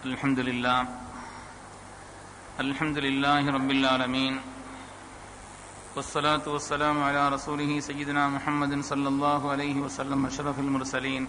الحمد لله الحمد لله رب العالمين والصلاة والسلام على رسوله سيدنا محمد صلى الله عليه وسلم أشرف المرسلين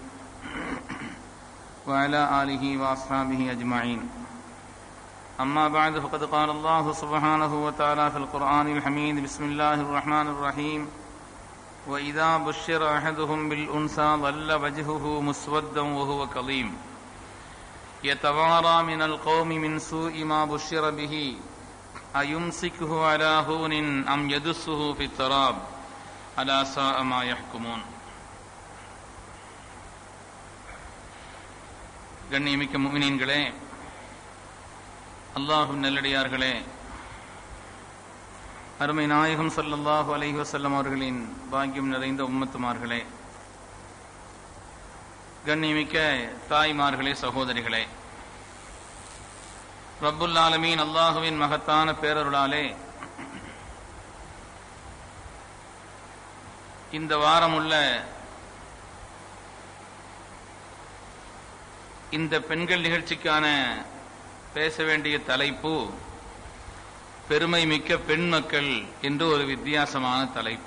وعلى آله وأصحابه أجمعين أما بعد فقد قال الله سبحانه وتعالى في القرآن الحميد بسم الله الرحمن الرحيم وإذا بشر أحدهم بالأنثى ظل وجهه مسودا وهو كظيم يتوارى من القوم من سوء ما بشر به أيمسكه على هون أم يدسه في التراب ألا ساء ما يحكمون கண்ணியமிக்க முமினீன்களே அல்லாஹு நல்லடியார்களே அருமை நாயகம் ஸல்லல்லாஹு அலைஹி வஸல்லம் அவர்களின் பாக்கியம் நிறைந்த உம்மத்துமார்களே கண்ணியமிக்க தாய்மார்களே சகோதரிகளே ரப்புல் ஆலமீன் அல்லாஹுவின் மகத்தான பேரருளாலே இந்த வாரமுள்ள இந்த பெண்கள் நிகழ்ச்சிக்கான பேச வேண்டிய தலைப்பு பெருமை மிக்க பெண் மக்கள் என்று ஒரு வித்தியாசமான தலைப்பு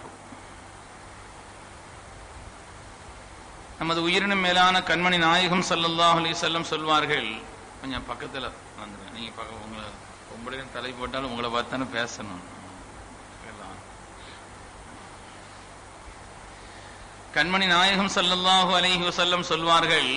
நமது உயிரினும் மேலான கண்மணி நாயகம் ஸல்லல்லாஹு அலைஹி வஸல்லம் சொல்வார்கள் கொஞ்சம் பக்கத்துல வந்துருங்க நீங்க பக்கம் உங்களை உங்களுடைய தலை போட்டாலும் உங்களை பார்த்து தானே பேசணும் எல்லாம். கண்மணி நாயகம் ஸல்லல்லாஹு அலைஹி வஸல்லம் சொல்வார்கள்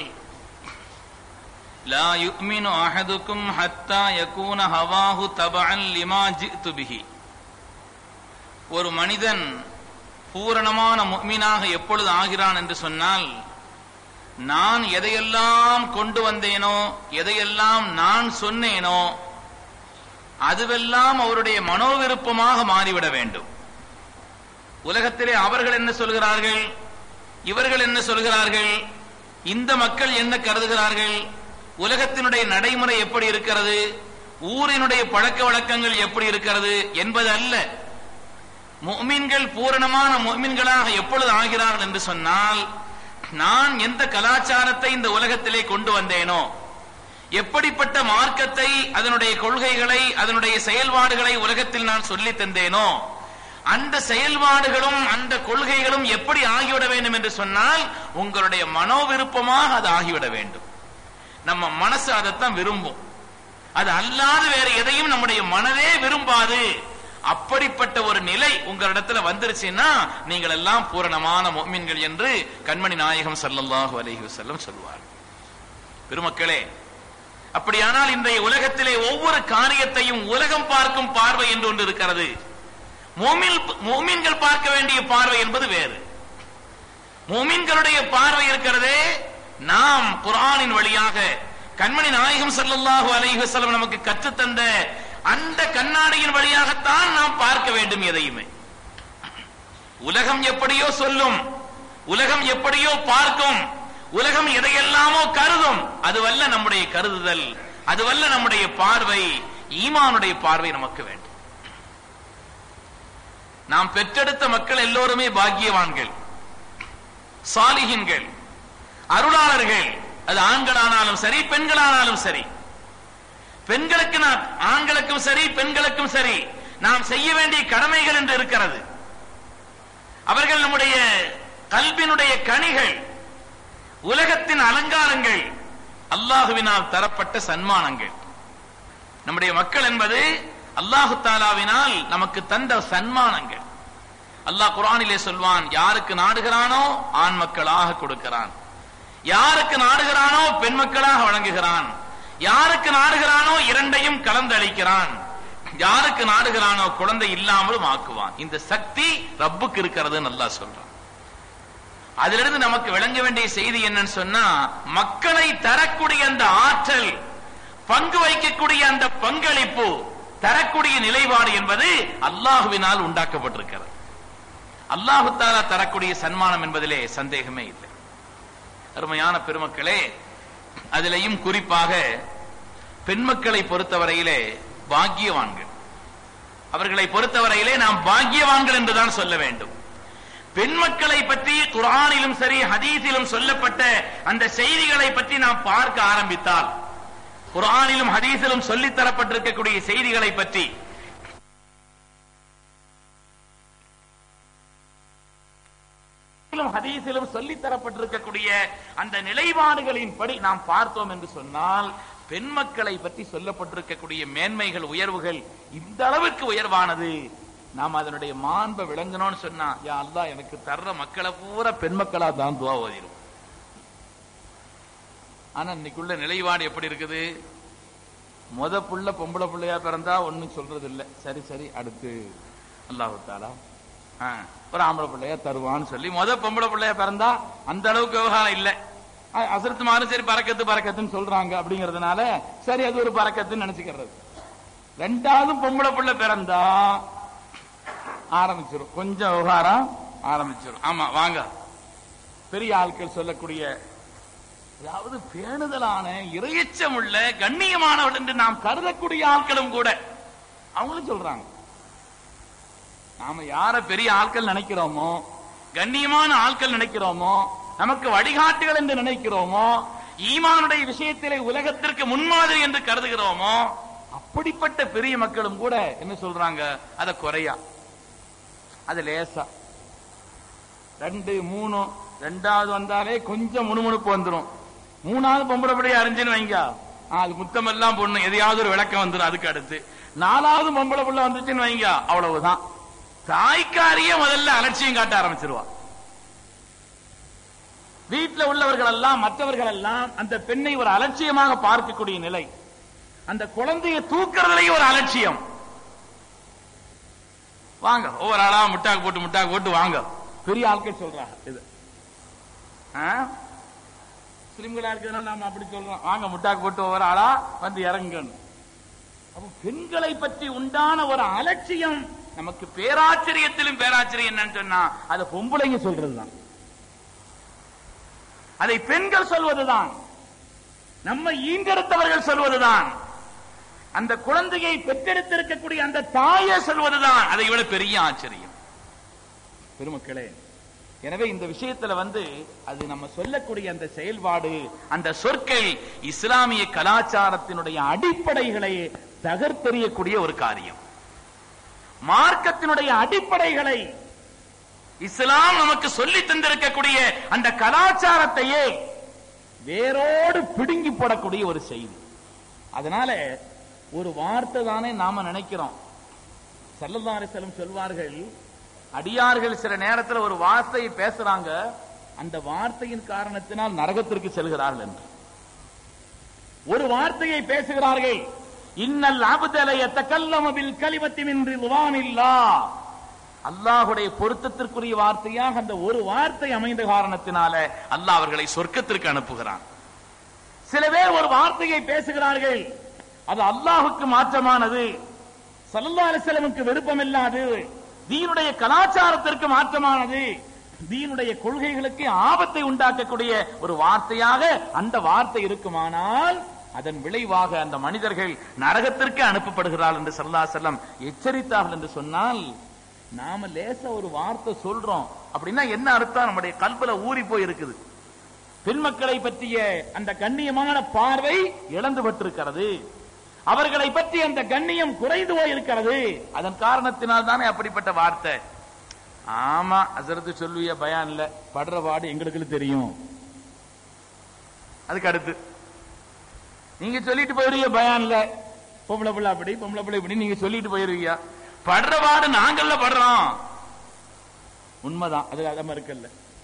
லா யுக்மினு அஹதுக்கும் ஹத்தா யகூன ஹவாஹு தபஅன் லிமா ஜித்து பிஹி ஒரு மனிதன் பூரணமான முக்மீனாக எப்பொழுது ஆகிறான் என்று சொன்னால் நான் எதையெல்லாம் கொண்டு வந்தேனோ எதையெல்லாம் நான் சொன்னேனோ அதுவெல்லாம் அவருடைய மனோவிருப்பமாக மாறிவிட வேண்டும் உலகத்திலே அவர்கள் என்ன சொல்கிறார்கள் இவர்கள் என்ன சொல்கிறார்கள் இந்த மக்கள் என்ன கருதுகிறார்கள் உலகத்தினுடைய நடைமுறை எப்படி இருக்கிறது ஊரினுடைய பழக்க வழக்கங்கள் எப்படி இருக்கிறது என்பது அல்ல முஃமின்கள் பூரணமான முஃமின்களாக எப்பொழுது ஆகிறார்கள் என்று சொன்னால் நான் எந்த கலாச்சாரத்தை இந்த உலகத்திலே கொண்டு வந்தேனோ எப்படிப்பட்ட மார்க்கத்தை அதனுடைய கொள்கைகளை அதனுடைய செயல்பாடுகளை உலகத்தில் நான் சொல்லி தந்தேனோ அந்த செயல்பாடுகளும் அந்த கொள்கைகளும் எப்படி ஆகிவிட வேண்டும் என்று சொன்னால் உங்களுடைய மனோவிருப்பமாக அது ஆகிவிட வேண்டும் நம்ம மனசு அதைத்தான் விரும்பும் அது அல்லாத வேற எதையும் நம்முடைய மனதே விரும்பாது அப்படிப்பட்ட ஒரு நிலை உங்களிடத்துல வந்துருச்சுன்னா நீங்கள் எல்லாம் பூரணமான மொமின்கள் என்று கண்மணி நாயகம் ஸல்லல்லாஹு அலைஹி வஸல்லம் சொல்வார் பெருமக்களே அப்படியானால் இன்றைய உலகத்திலே ஒவ்வொரு காரியத்தையும் உலகம் பார்க்கும் பார்வை என்று ஒன்று இருக்கிறது மோமின்கள் பார்க்க வேண்டிய பார்வை என்பது வேறு மோமின்களுடைய பார்வை இருக்கிறதே நாம் குரானின் வழியாக கண்மணி நாயகம் ஸல்லல்லாஹு அலைஹி வஸல்லம் நமக்கு கற்றுத்தந்த அந்த கண்ணாடியின் வழியாகத்தான் நாம் பார்க்க வேண்டும் எதையுமே உலகம் எப்படியோ சொல்லும் உலகம் எப்படியோ பார்க்கும் உலகம் எதையெல்லாமோ கருதும் அதுவல்ல நம்முடைய கருதுதல் அதுவல்ல நம்முடைய பார்வை ஈமானுடைய பார்வை நமக்கு வேண்டும் நாம் பெற்றெடுத்த மக்கள் எல்லோருமே பாக்கியவான்கள் சாலிகின்கள் அருளாளர்கள் அது ஆண்களானாலும் சரி பெண்களானாலும் சரி பெண்களுக்கு நான் ஆண்களுக்கும் சரி பெண்களுக்கும் சரி நாம் செய்ய வேண்டிய கடமைகள் என்று இருக்கிறது அவர்கள் நம்முடைய கல்வினுடைய கனிகள் உலகத்தின் அலங்காரங்கள் அல்லாஹுவினால் தரப்பட்ட சன்மானங்கள் நம்முடைய மக்கள் என்பது அல்லாஹு தாலாவினால் நமக்கு தந்த சன்மானங்கள் அல்லாஹ் குரானிலே சொல்வான் யாருக்கு நாடுகிறானோ ஆண் மக்களாக கொடுக்கிறான் யாருக்கு நாடுகிறானோ பெண் மக்களாக வழங்குகிறான் யாருக்கு நாடுகிறானோ இரண்டையும் கலந்து அளிக்கிறான் யாருக்கு நாடுகிறானோ குழந்தை இல்லாமலும் ஆக்குவான் இந்த சக்தி ரப்புக்கு இருக்கிறது நல்லா சொல்றான் அதிலிருந்து நமக்கு விளங்க வேண்டிய செய்தி என்னன்னு சொன்னா மக்களை தரக்கூடிய அந்த ஆற்றல் பங்கு வைக்கக்கூடிய அந்த பங்களிப்பு தரக்கூடிய நிலைப்பாடு என்பது அல்லாஹுவினால் உண்டாக்கப்பட்டிருக்கிறது அல்லாஹு தாலா தரக்கூடிய சன்மானம் என்பதிலே சந்தேகமே இல்லை அருமையான பெருமக்களே அதிலையும் குறிப்பாக பெண் மக்களை பொறுத்தவரையிலே பாக்கியவான்கள் அவர்களை பொறுத்தவரையிலே நாம் பாக்கியவான்கள் என்றுதான் சொல்ல வேண்டும் பெண் மக்களை பற்றி குரானிலும் சரி ஹதீஸிலும் சொல்லப்பட்ட அந்த செய்திகளை பற்றி நாம் பார்க்க ஆரம்பித்தால் குர்ஆனிலும் ஹதீஸிலும் சொல்லித் தரப்பட்டிருக்கக்கூடிய செய்திகளை பற்றி குர்ஆனிலும் ஹதீஸிலும் சொல்லித் தரப்பட்டிருக்கக்கூடிய அந்த நிலைப்பாடுகளின் படி நாம் பார்த்தோம் என்று சொன்னால் பெண் மக்களை பற்றி சொல்லப்பட்டிருக்கக்கூடிய மேன்மைகள் உயர்வுகள் இந்த அளவுக்கு உயர்வானது நாம் அதனுடைய மாண்பை விளங்கணும்னு சொன்னா யா அல்லாஹ் எனக்கு தர்ற மக்களை பூரா பெண் மக்களா தான் துவா ஓதிரும் ஆனா இன்னைக்குள்ள நிலைப்பாடு எப்படி இருக்குது முத புள்ள பொம்பளை பிள்ளையா பிறந்தா ஒண்ணும் சொல்றது இல்ல சரி சரி அடுத்து அல்லாஹு தாலா ஆ, ஒரு ஆம்பளை பிள்ளையா தருவான்னு சொல்லி முத பொம்பளை பிள்ளையா பிறந்தா அந்த அளவுக்கு விவகாரம் இல்ல அசரத்து மாறும் சரி பறக்கத்து பறக்கத்துன்னு சொல்றாங்க அப்படிங்கறதுனால சரி அது ஒரு பறக்கத்துன்னு நினைச்சுக்கிறது ரெண்டாவது பொம்பளை பிள்ளை பிறந்தா ஆரம்பிச்சிரும் கொஞ்சம் விவகாரம் ஆரம்பிச்சிரும் ஆமா வாங்க பெரிய ஆட்கள் சொல்லக்கூடிய அதாவது பேணுதலான இரையச்சம் உள்ள கண்ணியமானவள் என்று நாம் கருதக்கூடிய ஆட்களும் கூட அவங்களும் சொல்றாங்க நாம யார பெரிய ஆட்கள் நினைக்கிறோமோ கண்ணியமான ஆட்கள் நினைக்கிறோமோ நமக்கு வழிகாட்டுகள் என்று நினைக்கிறோமோ ஈமானுடைய விஷயத்திலே உலகத்திற்கு முன்மாதிரி என்று கருதுகிறோமோ அப்படிப்பட்ட பெரிய மக்களும் கூட என்ன சொல்றாங்க அத குறையா அது லேசா ரெண்டு மூணு ரெண்டாவது வந்தாலே கொஞ்சம் முணுமுணுப்பு வந்துரும் மூணாவது பொம்பளை பிள்ளைய அறிஞ்சுன்னு வைங்க ஆ, அது முத்தமெல்லாம் பொண்ணு எதையாவது ஒரு விளக்கம் வந்துடும் அதுக்கு அடுத்து நாலாவது பொம்பளை பிள்ளை வந்துச்சுன்னு வைங்க அவ்வளவுதான் தாய்க்காரியே முதல்ல அலட்சியம் காட்ட ஆரம்பிச்சிருவா வீட்டுல உள்ளவர்கள் எல்லாம் மற்றவர்கள் எல்லாம் அந்த பெண்ணை ஒரு அலட்சியமாக பார்க்கக்கூடிய நிலை அந்த குழந்தையை தூக்குறதுலயும் ஒரு அலட்சியம் வாங்க ஒவ்வொரு ஆளா முட்டாக்கு போட்டு முட்டாக்கு போட்டு வாங்க பெரிய ஆட்கள் சொல்றாங்க இது ஆ? முஸ்லிம்களா இருக்கிறதுனால நாம அப்படி சொல்றோம் வாங்க முட்டாக்கு போட்டு ஒவ்வொரு ஆளா வந்து இறங்குன்னு அப்ப பெண்களை பற்றி உண்டான ஒரு அலட்சியம் நமக்கு பேராச்சரியத்திலும் பேராச்சரியம் என்னன்னு சொன்னா அது பொம்பளைங்க சொல்றதுதான் அதை பெண்கள் சொல்வதுதான் நம்ம ஈண்டெடுத்தவர்கள் சொல்வதுதான் அந்த குழந்தையை பெற்றெடுத்திருக்கக்கூடிய அந்த தாயை சொல்வதுதான் அதை விட பெரிய ஆச்சரியம் பெருமக்களே எனவே இந்த விஷயத்துல வந்து அது நம்ம சொல்லக்கூடிய அந்த செயல்பாடு அந்த சொற்கள் இஸ்லாமிய கலாச்சாரத்தினுடைய அடிப்படைகளை தகர்த்தெறியக்கூடிய ஒரு காரியம் மார்க்கத்தினுடைய அடிப்படைகளை இஸ்லாம் நமக்கு சொல்லி தந்திருக்கக்கூடிய அந்த கலாச்சாரத்தையே வேரோடு பிடுங்கி போடக்கூடிய ஒரு செய்தி அதனால ஒரு வார்த்தை தானே நாம நினைக்கிறோம் சல்லல்லாஹு அலைஹி வஸல்லம் சொல்வார்கள் அடியார்கள் சில நேரத்தில் ஒரு வார்த்தையை பேசுறாங்க அந்த வார்த்தையின் காரணத்தினால் நரகத்திற்கு செல்கிறார்கள் என்று ஒரு வார்த்தையை பேசுகிறார்கள் இன்னல் அபுதல யத்தகல்லமு பில் கலிமத்தி மின் ரிضوانில்லா அல்லாஹ்வுடைய பொருத்தத்திற்குரிய வார்த்தையாக அந்த ஒரு வார்த்தை அமைந்த காரணத்தினால அல்லாஹ் அவர்களை சொர்க்கத்திற்கு அனுப்புகிறான் சில பேர் ஒரு வார்த்தையை பேசுகிறார்கள் அது அல்லாஹுக்கு மாற்றமானது சல்லல்லாஹு அலைஹி வஸல்லமுக்கு விருப்பமில்லாது தீனுடைய கலாச்சாரத்திற்கு மாற்றமானது தீனுடைய கொள்கைகளுக்கு ஆபத்தை உண்டாக்கக்கூடிய ஒரு வார்த்தையாக அந்த வார்த்தை இருக்குமானால் அதன் விளைவாக அந்த மனிதர்கள் நரகத்திற்கு அனுப்பப்படுகிறார்கள் என்று சல்லா செல்லம் எச்சரித்தார்கள் என்று சொன்னால் நாம லேசா ஒரு வார்த்தை சொல்றோம் அப்படின்னா என்ன அர்த்தம் நம்முடைய கல்புல ஊறி போய் இருக்குது பெண் மக்களை பற்றிய அந்த கண்ணியமான பார்வை இழந்து பட்டிருக்கிறது அவர்களை பற்றி அந்த கண்ணியம் குறைந்து போயிருக்கிறது அதன் காரணத்தினால் தானே அப்படிப்பட்ட வார்த்தை ஆமா அசரத்து சொல்லுவிய பயான் இல்ல படுற பாடு எங்களுக்கு தெரியும் அதுக்கு அடுத்து நீங்க சொல்லிட்டு போயிருவீங்க பயான் இல்ல பொம்பளை பிள்ளை அப்படி பொம்பளை பிள்ளை இப்படி நீங்க சொல்லிட்டு போயிருவீங்க படுற பாடு நாங்கள்ல படுறோம் உண்மைதான் அது அதமா இருக்குல்ல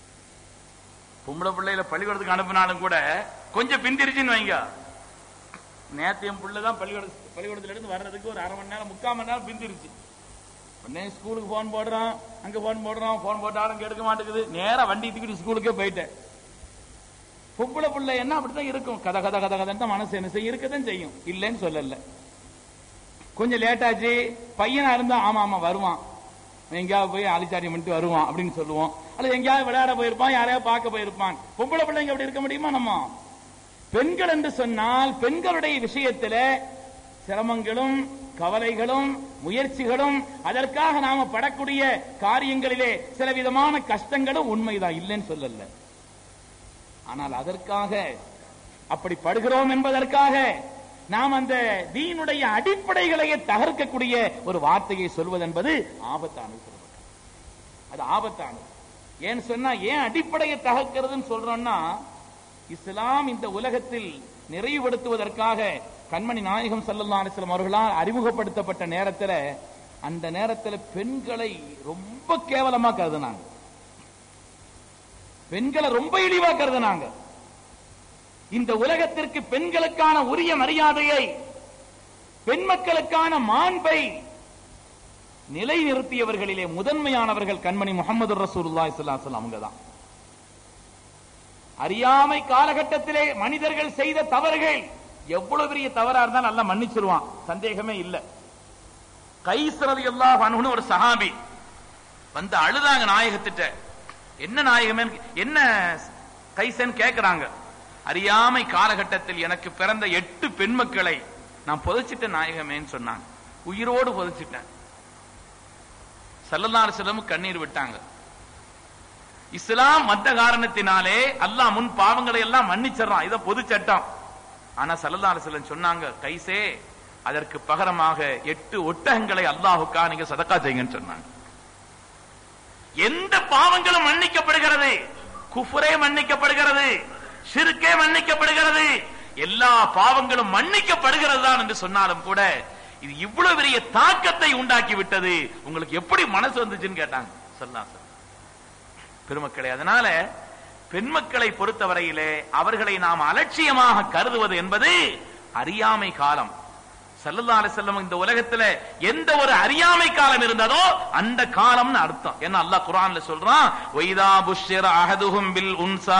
பொம்பளை பிள்ளையில பள்ளிக்கூடத்துக்கு அனுப்பினாலும் கூட கொஞ்சம் பிந்திருச்சுன்னு வைங்க நேத்தியம் புள்ள தான் பள்ளிக்கூட பள்ளிக்கூடத்துல இருந்து வர்றதுக்கு ஒரு அரை மணி நேரம் முக்கால் மணி நேரம் பிந்திருச்சு உடனே ஸ்கூலுக்கு போன் போடுறோம் அங்க போன் போடுறோம் போன் போட்டாலும் எடுக்க மாட்டேங்குது நேரா வண்டி தூக்கிட்டு ஸ்கூலுக்கே போயிட்டேன் பொம்பளை புள்ள என்ன அப்படித்தான் இருக்கும் கதை கதை கதை கதை தான் மனசு என்ன செய்யும் இருக்கதான் செய்யும் இல்லைன்னு சொல்லல கொஞ்சம் லேட் ஆச்சு பையனா இருந்தா ஆமா ஆமா வருவான் எங்கேயாவது போய் அலிச்சாரியம் பண்ணிட்டு வருவான் அப்படின்னு சொல்லுவோம் அல்லது எங்கேயாவது விளையாட போயிருப்பான் யாரையாவது பார்க்க போயிருப்பான் பொம்பளை பிள்ளைங்க அப்படி இருக்க முடியுமா நம்ம பெண்கள் என்று சொன்னால் பெண்களுடைய விஷயத்துல சிரமங்களும் கவலைகளும் முயற்சிகளும் அதற்காக நாம படக்கூடிய காரியங்களிலே சில விதமான கஷ்டங்களும் உண்மைதான் இல்லைன்னு சொல்லல ஆனால் அதற்காக அப்படி படுகிறோம் என்பதற்காக நாம் அந்த தீனுடைய அடிப்படைகளையே தகர்க்கக்கூடிய ஒரு வார்த்தையை சொல்வது என்பது ஆபத்தானது பெருமக்களே. அது ஆபத்தானது ஏன்னு சொன்னா ஏன் அடிப்படையை தகர்க்கிறதுன்னு சொல்றோம்னா இஸ்லாம் இந்த உலகத்தில் நிறைவுபடுத்துவதற்காக கண்மணி நாயகம் ஸல்லல்லாஹு அலைஹி வஸல்லம் அவர்களால் அறிமுகப்படுத்தப்பட்ட நேரத்துல அந்த நேரத்துல பெண்களை ரொம்ப கேவலமா கருதுனாங்க பெண்களை ரொம்ப இழிவா கருதுனாங்க இந்த உலகத்திற்கு பெண்களுக்கான உரிய மரியாதையை பெண் மக்களுக்கான மாண்பை நிலைநிறுத்தியவர்களிலே முதன்மையானவர்கள் கண்மணி முகமது ரசூலுல்லாஹி ஸல்லல்லாஹு அலைஹி வஸல்லம் அவங்கதான் அறியாமை காலகட்டத்திலே மனிதர்கள் செய்த தவறுகள் எவ்வளவு பெரிய தவறா இருந்தாலும் நல்லா மன்னிச்சிருவான் சந்தேகமே இல்ல கைசரது எல்லாம் அனுகுன்னு ஒரு சஹாபி வந்து அழுதாங்க நாயகத்திட்ட என்ன நாயகமே என்ன கைசன் கேக்குறாங்க அறியாமை காலகட்டத்தில் எனக்கு பிறந்த எட்டு பெண் மக்களை நான் புதைச்சிட்ட நாயகமேன்னு சொன்னாங்க உயிரோடு புதைச்சிட்டேன் சல்லல்லாஹு அலைஹி வஸல்லம் கண்ணீர் விட்டாங்க இஸ்லாம் வந்த காரணத்தினாலே அல்லாஹ் முன் பாவங்களை எல்லாம் மன்னிச்சிடறான் இத பொது சட்டம் ஆனா சல்லல்லாஹு அலைஹி வஸல்லம் சொன்னாங்க கைசே அதற்கு பகரமாக எட்டு ஒட்டகங்களை அல்லாஹுக்கா நீங்க சதக்கா செய்யுங்கன்னு சொன்னாங்க எந்த பாவங்களும் மன்னிக்கப்படுகிறது குஃபரே மன்னிக்கப்படுகிறது ஷிர்கே மன்னிக்கப்படுகிறது எல்லா பாவங்களும் மன்னிக்கப்படுகிறது தான் என்று சொன்னாலும் கூட இது இவ்வளவு பெரிய தாக்கத்தை உண்டாக்கி விட்டது உங்களுக்கு எப்படி மனசு வந்துச்சுன்னு கேட்டாங்க சொல்லலாம் சார் பெருமக்களே அதனால பெண் மக்களை பொறுத்தவரையிலே அவர்களை நாம் அலட்சியமாக கருதுவது என்பது அறியாமை காலம் சல்லல்லாஹு அலைஹி வஸல்லம் இந்த உலகத்துல எந்த ஒரு அறியாமை காலம் இருந்ததோ அந்த காலம்னு அர்த்தம் ஏன்னா அல்லாஹ் குர்ஆன்ல சொல்றான் வைதா புஷ்ஷிர அஹதுஹும் பில் உன்சா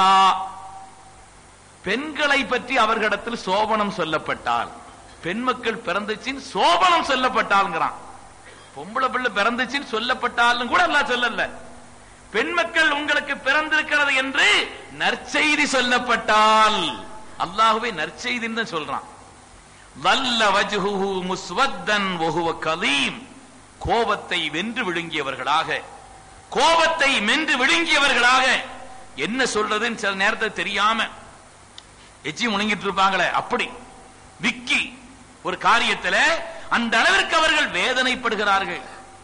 பெண்களை பற்றி அவர்களிடத்தில் சோபனம் சொல்லப்பட்டால் பெண் மக்கள் பிறந்துச்சின்னு சோபனம் சொல்லப்பட்டால்ங்கிறான் பொம்பளை பிள்ளை பிறந்துச்சின்னு சொல்லப்பட்டாலும் கூட அல்லாஹ் சொல்லல பெண் மக்கள் உங்களுக்கு பிறந்திருக்கிறது என்று நற்செய்தி சொல்லப்பட்டால் அல்லாஹுவே நற்செய்தின்னு தான் சொல்றான் வல்ல வஜ்ஹுஹு முஸ்வத்தன் வஹுவ கலீம் கோபத்தை வென்று விழுங்கியவர்களாக கோபத்தை மென்று விழுங்கியவர்களாக என்ன சொல்றதுன்னு சில நேரத்தை தெரியாம எச்சி முழுங்கிட்டு இருப்பாங்களே அப்படி விக்கி ஒரு காரியத்துல அந்த அளவிற்கு அவர்கள் வேதனைப்படுகிறார்கள்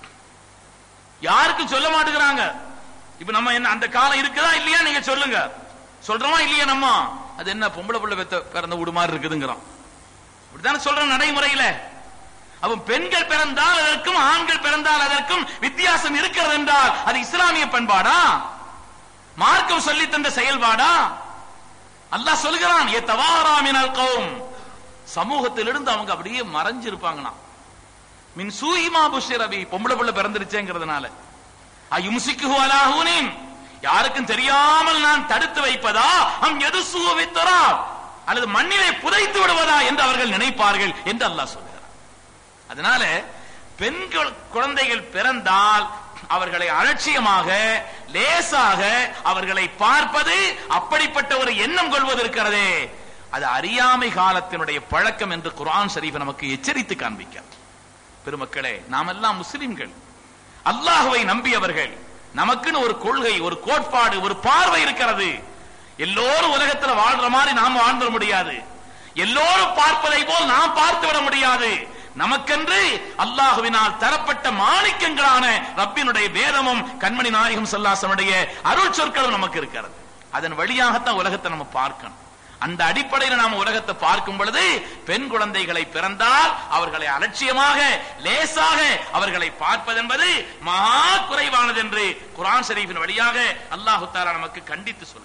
யாருக்கும் சொல்ல மாட்டேங்கிறாங்க இப்ப நம்ம என்ன அந்த காலம் இருக்குதா இல்லையா நீங்க சொல்லுங்க சொல்றோமா இல்லையா நம்ம அது என்ன பொம்பளை பிள்ளை பெத்த பிறந்த வீடு மாதிரி இருக்குதுங்கிறோம் இப்படித்தானே சொல்ற நடைமுறையில அவன் பெண்கள் பிறந்தால் அதற்கும் ஆண்கள் பிறந்தால் அதற்கும் வித்தியாசம் இருக்கிறது என்றால் அது இஸ்லாமிய பண்பாடா மார்க்கம் சொல்லி தந்த செயல்பாடா அல்லாஹ் சொல்கிறான் ஏ தவாராமினால் கௌம் சமூகத்திலிருந்து அவங்க அப்படியே மறைஞ்சிருப்பாங்களாம் மின் சூயிமா புஷ்ரபி பொம்பளை பிள்ளை பிறந்துருச்சேங்கிறதுனால அயும்சிக்கு அலாஹூனின் யாருக்கும் தெரியாமல் நான் தடுத்து வைப்பதா அம் எது சுவித்தரா அல்லது மண்ணிலே புதைத்து விடுவதா என்று அவர்கள் நினைப்பார்கள் என்று அல்லாஹ் சொல்கிறார் அதனால பெண்கள் குழந்தைகள் பிறந்தால் அவர்களை அலட்சியமாக லேசாக அவர்களை பார்ப்பது அப்படிப்பட்ட ஒரு எண்ணம் கொள்வது இருக்கிறதே அது அறியாமை காலத்தினுடைய பழக்கம் என்று குர்ஆன் ஷரீஃப் நமக்கு எச்சரித்து காண்பிக்க பெருமக்களே நாமெல்லாம் முஸ்லிம்கள் அல்லாஹுவை நம்பியவர்கள் நமக்குன்னு ஒரு கொள்கை ஒரு கோட்பாடு ஒரு பார்வை இருக்கிறது எல்லோரும் உலகத்துல வாழ்ற மாதிரி நாம் வாழ்ந்துட முடியாது எல்லோரும் பார்ப்பதை போல் நாம் பார்த்து விட முடியாது நமக்கென்று அல்லாஹுவினால் தரப்பட்ட மாணிக்கங்களான ரப்பினுடைய வேதமும் கண்மணி நாயகம் சொல்லாசனுடைய அருள் சொற்களும் நமக்கு இருக்கிறது அதன் வழியாகத்தான் உலகத்தை நம்ம பார்க்கணும் அந்த அடிப்படையில் நாம் உலகத்தை பார்க்கும் பொழுது பெண் குழந்தைகளை பிறந்தால் அவர்களை அலட்சியமாக லேசாக அவர்களை பார்ப்பதென்பது மகா குறைவானது என்று குரான் ஷரீஃபின் வழியாக அல்லாஹு தாலா நமக்கு கண்டித்து சொல்கிறார்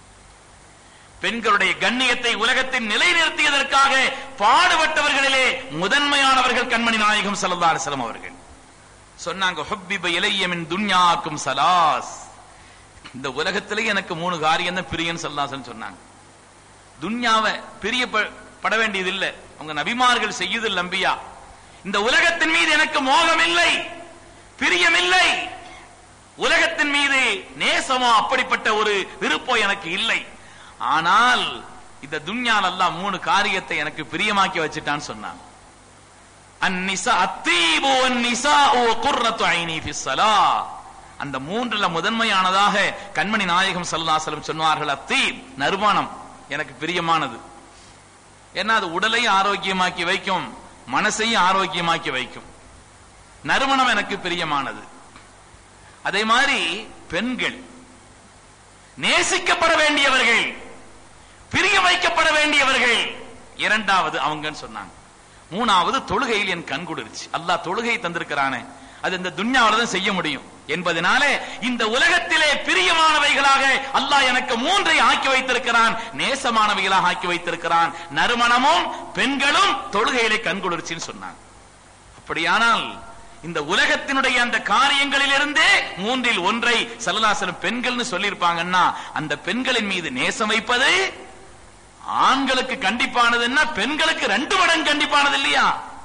பெண்களுடைய கண்ணியத்தை உலகத்தில் நிலைநிறுத்தியதற்காக பாடுபட்டவர்களிலே முதன்மையானவர்கள் கண்மணி நாயகம் ஸல்லல்லாஹு அலைஹி வஸல்லம் அவர்கள் சொன்னாங்க ஹுப்பிப இலைய மின் துன்யாக்கும் சலாஸ் இந்த உலகத்திலே எனக்கு மூணு காரியம் தான் பிரியன் சல்லாசன் சொன்னாங்க துன்யாவை பிரியப்பட வேண்டியது இல்ல அவங்க நபிமார்கள் செய்யுதில் நம்பியா இந்த உலகத்தின் மீது எனக்கு மோகம் இல்லை பிரியம் இல்லை உலகத்தின் மீது நேசமோ அப்படிப்பட்ட ஒரு விருப்பம் எனக்கு இல்லை ஆனால் இந்த துன்யால் அல்லாஹ் மூணு காரியத்தை எனக்கு பிரியமாக்கி வச்சுட்டான்னு சொன்னாங்க அந்நிசா அத்தீபு அந்நிசா ஓ குர்ரத்து ஐனி ஃபிஸ்ஸலா அந்த மூன்றுல முதன்மையானதாக கண்மணி நாயகம் ஸல்லல்லாஹு அலைஹி வஸல்லம் சொன்னார்கள் அத்தீப் நறுமணம் எனக்கு பிரியமானது ஏன்னா அது உடலையும் ஆரோக்கியமாக்கி வைக்கும் மனசையும் ஆரோக்கியமாக்கி வைக்கும் நறுமணம் எனக்கு பிரியமானது அதே மாதிரி பெண்கள் நேசிக்கப்பட வேண்டியவர்கள் பிரிய வைக்கப்பட வேண்டியவர்கள் இரண்டாவது அவங்கன்னு சொன்னாங்க மூணாவது தொழுகையில் என் கண் குளிர்ச்சி அல்லாஹ் தொழுகை தந்திருக்கிறானே அது இந்த துன்யாவில தான் செய்ய முடியும் என்பதனாலே இந்த உலகத்திலே பிரியமானவைகளாக அல்லாஹ் எனக்கு மூன்றை ஆக்கி வைத்திருக்கிறான் நேசமானவைகளாக ஆக்கி வைத்திருக்கிறான் நறுமணமும் பெண்களும் தொழுகையிலே கண் குளிர்ச்சின்னு சொன்னாங்க அப்படியானால் இந்த உலகத்தினுடைய அந்த காரியங்களிலிருந்தே மூன்றில் ஒன்றை சல்லலாசலம் பெண்கள்னு சொல்லியிருப்பாங்கன்னா அந்த பெண்களின் மீது நேசம் வைப்பது ஆண்களுக்கு கண்டிப்பானதுன்னா பெண்களுக்கு ரெண்டு மடங்கு கண்டிப்பானது இல்லையா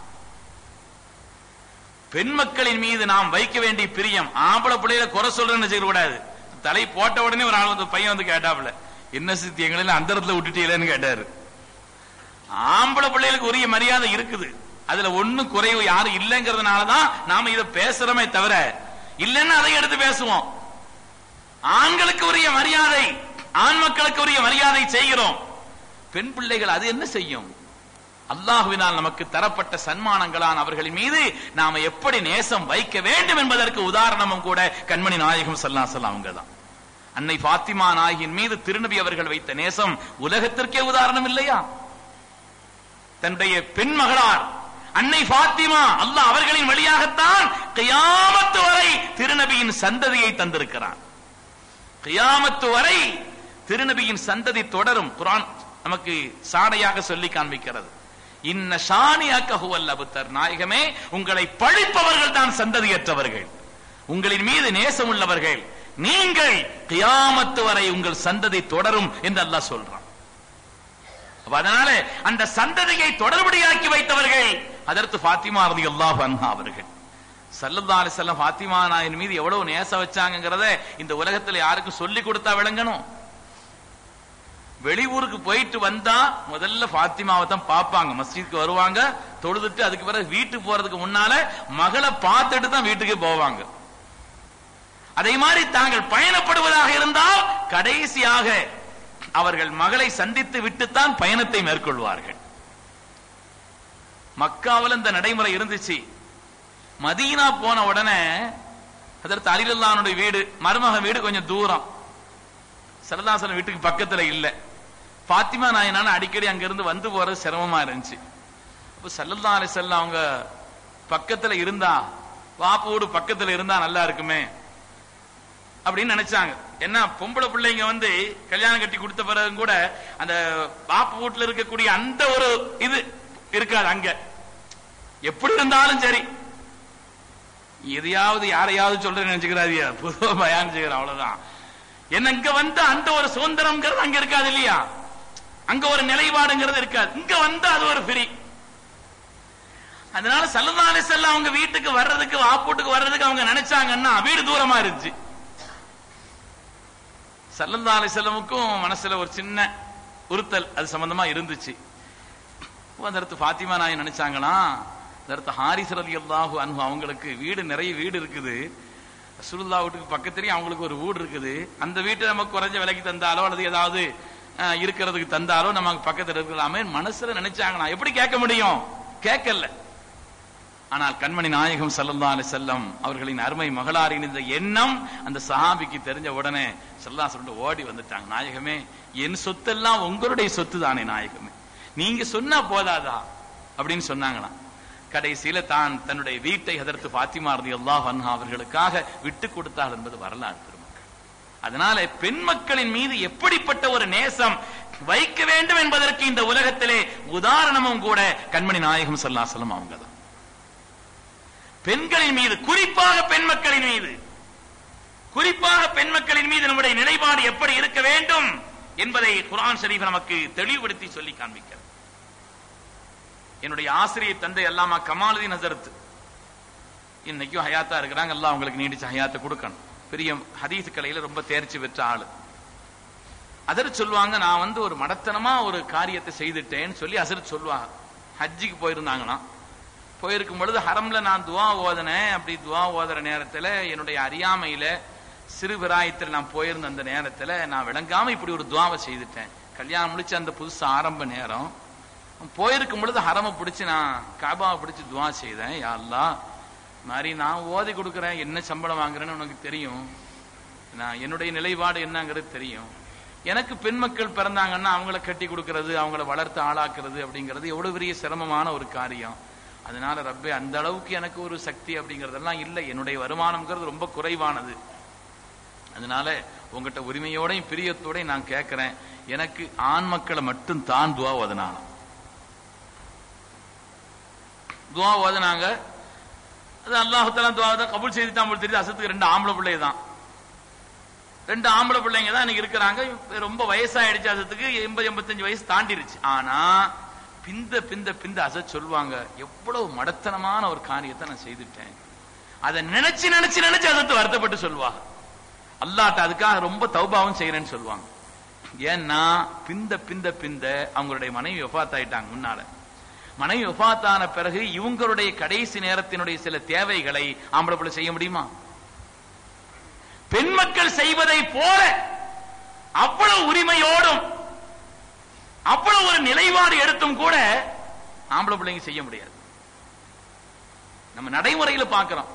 பெண் மக்களின் மீது நாம் வைக்க வேண்டிய பிரியம் ஆம்பளை பிள்ளையில குறை சொல்றேன்னு செய்யக்கூடாது தலை போட்ட உடனே ஒரு ஆள் வந்து பையன் வந்து கேட்டாப்ல என்ன சித்தி எங்களை அந்த இடத்துல விட்டுட்டீங்களேன்னு கேட்டாரு ஆம்பளை பிள்ளைகளுக்கு உரிய மரியாதை இருக்குது அதுல ஒண்ணும் குறைவு யாரும் இல்லைங்கிறதுனாலதான் நாம இதை பேசுறோமே தவிர இல்லைன்னா அதை எடுத்து பேசுவோம் ஆண்களுக்கு உரிய மரியாதை ஆண் மக்களுக்கு உரிய மரியாதை செய்கிறோம் பெண் பிள்ளைகள் அது என்ன செய்யும் அல்லாஹுவினால் நமக்கு தரப்பட்ட சன்மானங்களான் அவர்களின் மீது நாம எப்படி நேசம் வைக்க வேண்டும் என்பதற்கு உதாரணமும் கூட கண்மணி நாயகம் சல்லா சல்லாம் அவங்க தான் அன்னை பாத்திமா நாயகின் மீது திருநபி அவர்கள் வைத்த நேசம் உலகத்திற்கே உதாரணம் இல்லையா தன்னுடைய பெண் மகளார் அன்னை பாத்திமா அல்லாஹ் அவர்களின் வழியாகத்தான் கியாமத்து வரை திருநபியின் சந்ததியை தந்திருக்கிறான் கியாமத்து வரை திருநபியின் சந்ததி தொடரும் குரான் நமக்கு சாடையாக சொல்லி காண்பிக்கிறது இன்ன ஷானியாக்க ஹுவல் அபுத்தர் நாயகமே உங்களை பழிப்பவர்கள் தான் சந்ததியற்றவர்கள் உங்களின் மீது நேசம் உள்ளவர்கள் நீங்கள் கியாமத்து வரை உங்கள் சந்ததி தொடரும் என்று அல்லாஹ் சொல்றான் அப்ப அதனால அந்த சந்ததியை தொடர்படியாக்கி வைத்தவர்கள் அதற்கு பாத்திமா ரதி அல்லாஹ் அன்ஹா அவர்கள் சல்லல்லா அலிசல்லம் பாத்திமா நாயின் மீது எவ்வளவு நேசம் வச்சாங்கிறத இந்த உலகத்துல யாருக்கும் சொல்லி கொடுத்தா விளங்கணும் வெளியூருக்கு போயிட்டு வந்தா முதல்ல பாத்திமாவை தான் பார்ப்பாங்க மஸ்ஜிதுக்கு வருவாங்க தொழுதுட்டு அதுக்கு பிறகு வீட்டுக்கு போறதுக்கு முன்னால மகளை பார்த்துட்டு தான் வீட்டுக்கு போவாங்க அதே மாதிரி தாங்கள் பயணப்படுவதாக இருந்தால் கடைசியாக அவர்கள் மகளை சந்தித்து விட்டுத்தான் பயணத்தை மேற்கொள்வார்கள் மக்காவில் இந்த நடைமுறை இருந்துச்சு மதீனா போன உடனே அதற்கு அலிலுல்லானுடைய வீடு மருமக வீடு கொஞ்சம் தூரம் சரதாசன் வீட்டுக்கு பக்கத்துல இல்ல பாத்திமா நாயனான அடிக்கடி அங்க இருந்து வந்து போறது சிரமமா இருந்துச்சு அப்ப சல்லல்லா அலிசல்ல அவங்க பக்கத்துல இருந்தா வாப்பு வீடு பக்கத்துல இருந்தா நல்லா இருக்குமே அப்படின்னு நினைச்சாங்க என்ன பொம்பளை பிள்ளைங்க வந்து கல்யாணம் கட்டி கொடுத்த பிறகு கூட அந்த பாப்பு வீட்டுல இருக்கக்கூடிய அந்த ஒரு இது இருக்காது அங்க எப்படி இருந்தாலும் சரி எதையாவது யாரையாவது சொல்றேன்னு நினைச்சுக்கிறாதியா பொதுவா பயான் செய்யறேன் அவ்வளவுதான் என்ன இங்க வந்து அந்த ஒரு சுதந்திரம்ங்கிறது அங்க இருக்காது இல்லையா அங்க ஒரு நிலைப்பாடுங்கிறது இருக்காது இங்க வந்து அது ஒரு ஃப்ரீ அதனால சல்லதாலே செல்ல அவங்க வீட்டுக்கு வர்றதுக்கு வாப்பூட்டுக்கு வர்றதுக்கு அவங்க நினைச்சாங்கன்னா வீடு தூரமா இருந்துச்சு சல்லல்லா அலி செல்லமுக்கும் மனசுல ஒரு சின்ன உறுத்தல் அது சம்பந்தமா இருந்துச்சு அதற்கு பாத்திமா நாய் நினைச்சாங்களா அதற்கு ஹாரிஸ் ரலி அல்லாஹு அன்பு அவங்களுக்கு வீடு நிறைய வீடு இருக்குது ரசூலுல்லா வீட்டுக்கு பக்கத்துலயே அவங்களுக்கு ஒரு வீடு இருக்குது அந்த வீட்டை நமக்கு குறைஞ்ச விலைக்கு தந்தாலோ அல்லது ஏதாவது அஹ், இருக்கிறதுக்கு தந்தாலோ நமக்கு பக்கத்துல இருக்கலாமே மனசுல நினைச்சாங்களா எப்படி கேட்க முடியும் கேட்கல ஆனால் கண்மணி நாயகம் ஸல்லல்லாஹு அலைஹி செல்லம் அவர்களின் அருமை மகளாரின் இந்த எண்ணம் அந்த சஹாபிக்கு தெரிஞ்ச உடனே ஸல்லல்லாஹு சொல்லிட்டு ஓடி வந்துட்டாங்க நாயகமே என் சொத்தெல்லாம் உங்களுடைய சொத்து தானே நாயகமே நீங்க சொன்னா போதாதா அப்படின்னு சொன்னாங்களாம் கடைசியில தான் தன்னுடைய வீட்டை அதற்கு பாத்திமா ரலியல்லாஹு அன்ஹா அவர்களுக்காக விட்டு கொடுத்தார் என்பது வரலாறு பெருமக்கள் அதனால பெண் மக்களின் மீது எப்படிப்பட்ட ஒரு நேசம் வைக்க வேண்டும் என்பதற்கு இந்த உலகத்திலே உதாரணமும் கூட கண்மணி நாயகம் ஸல்லல்லாஹு அலைஹி வஸல்லம் அவங்க தான் பெண்களின் மீது குறிப்பாக பெண் மக்களின் மீது குறிப்பாக பெண் மக்களின் மீது நம்முடைய நிலைப்பாடு எப்படி இருக்க வேண்டும் என்பதை குர்ஆன் ஷரீஃப் நமக்கு தெளிவுபடுத்தி சொல்லி காண்பிக்கிறது என்னுடைய ஆசிரியர் தந்தை அல்லாமா கமாலுதீன் ஹசரத் இன்னைக்கும் ஹயாத்தா இருக்கிறாங்க எல்லாம் அவங்களுக்கு நீடிச்ச ஹயாத்தை கொடுக்கணும் பெரிய ஹதீஸ் கலையில ரொம்ப தேர்ச்சி பெற்ற ஆளு அதர் சொல்லுவாங்க நான் வந்து ஒரு மடத்தனமா ஒரு காரியத்தை செய்துட்டேன்னு சொல்லி அசர் சொல்லுவாங்க ஹஜ்ஜிக்கு போயிருந்தாங்களாம் போயிருக்கும் பொழுது ஹரம்ல நான் துவா ஓதனேன் அப்படி துவா ஓதுற நேரத்துல என்னுடைய அறியாமையில சிறு பிராயத்தில் நான் போயிருந்த அந்த நேரத்துல நான் விளங்காம இப்படி ஒரு துவாவை செய்துட்டேன் கல்யாணம் முடிச்ச அந்த புதுசு ஆரம்ப நேரம் போயிருக்கும் பொழுது ஹரம பிடிச்சு நான் காபாவை பிடிச்சு துவா செய்தேன் யா அல்லாஹ் மாதிரி நான் ஓதி கொடுக்குறேன் என்ன சம்பளம் வாங்குறேன்னு உனக்கு தெரியும் நான் என்னுடைய நிலைப்பாடு என்னங்கிறது தெரியும் எனக்கு பெண் மக்கள் பிறந்தாங்கன்னா அவங்கள கட்டி கொடுக்கறது அவங்கள வளர்த்து ஆளாக்குறது அப்படிங்கிறது எவ்வளவு பெரிய சிரமமான ஒரு காரியம் அதனால ரப்பே அந்த அளவுக்கு எனக்கு ஒரு சக்தி அப்படிங்கறதெல்லாம் இல்லை என்னுடைய வருமானம்ங்கிறது ரொம்ப குறைவானது அதனால உங்ககிட்ட உரிமையோடையும் பிரியத்தோடையும் நான் கேட்கிறேன் எனக்கு ஆண் மக்களை மட்டும் தான் துவா ஓதுனாங்க துவா ஓதுனாங்க அது அல்லாஹுத்தலா துவா தான் கபூல் செய்து தான் தெரியுது அசத்துக்கு ரெண்டு ஆம்பளை பிள்ளை தான் ரெண்டு ஆம்பளை பிள்ளைங்க தான் இன்னைக்கு இருக்கிறாங்க ரொம்ப வயசாயிடுச்சு அசத்துக்கு எண்பது எண்பத்தஞ்சு வயசு தாண்டிருச்சு ஆனா பிந்த பிந்த பிந்த அச சொல்லுவாங்க எவ்வளவு மடத்தனமான ஒரு காரியத்தை நான் செய்துட்டேன் அதை நினைச்சு நினைச்சு நினைச்சு அசத்து வருத்தப்பட்டு சொல்லுவாங்க அல்லாட்ட அதுக்காக ரொம்ப தௌபாவும் செய்யறேன்னு சொல்லுவாங்க ஏன்னா பிந்த பிந்த பிந்த அவங்களுடைய மனைவி ஒஃபாத் ஆயிட்டாங்க முன்னால மனைவி ஒஃபாத்தான பிறகு இவங்களுடைய கடைசி நேரத்தினுடைய சில தேவைகளை ஆம்பளை பிள்ளை செய்ய முடியுமா பெண் மக்கள் செய்வதை போல அவ்வளவு உரிமையோடும் அவ்வளவு ஒரு நிலைப்பாடு எடுத்தும் கூட ஆம்பளை பிள்ளைங்க செய்ய முடியாது நம்ம நடைமுறையில பார்க்கிறோம்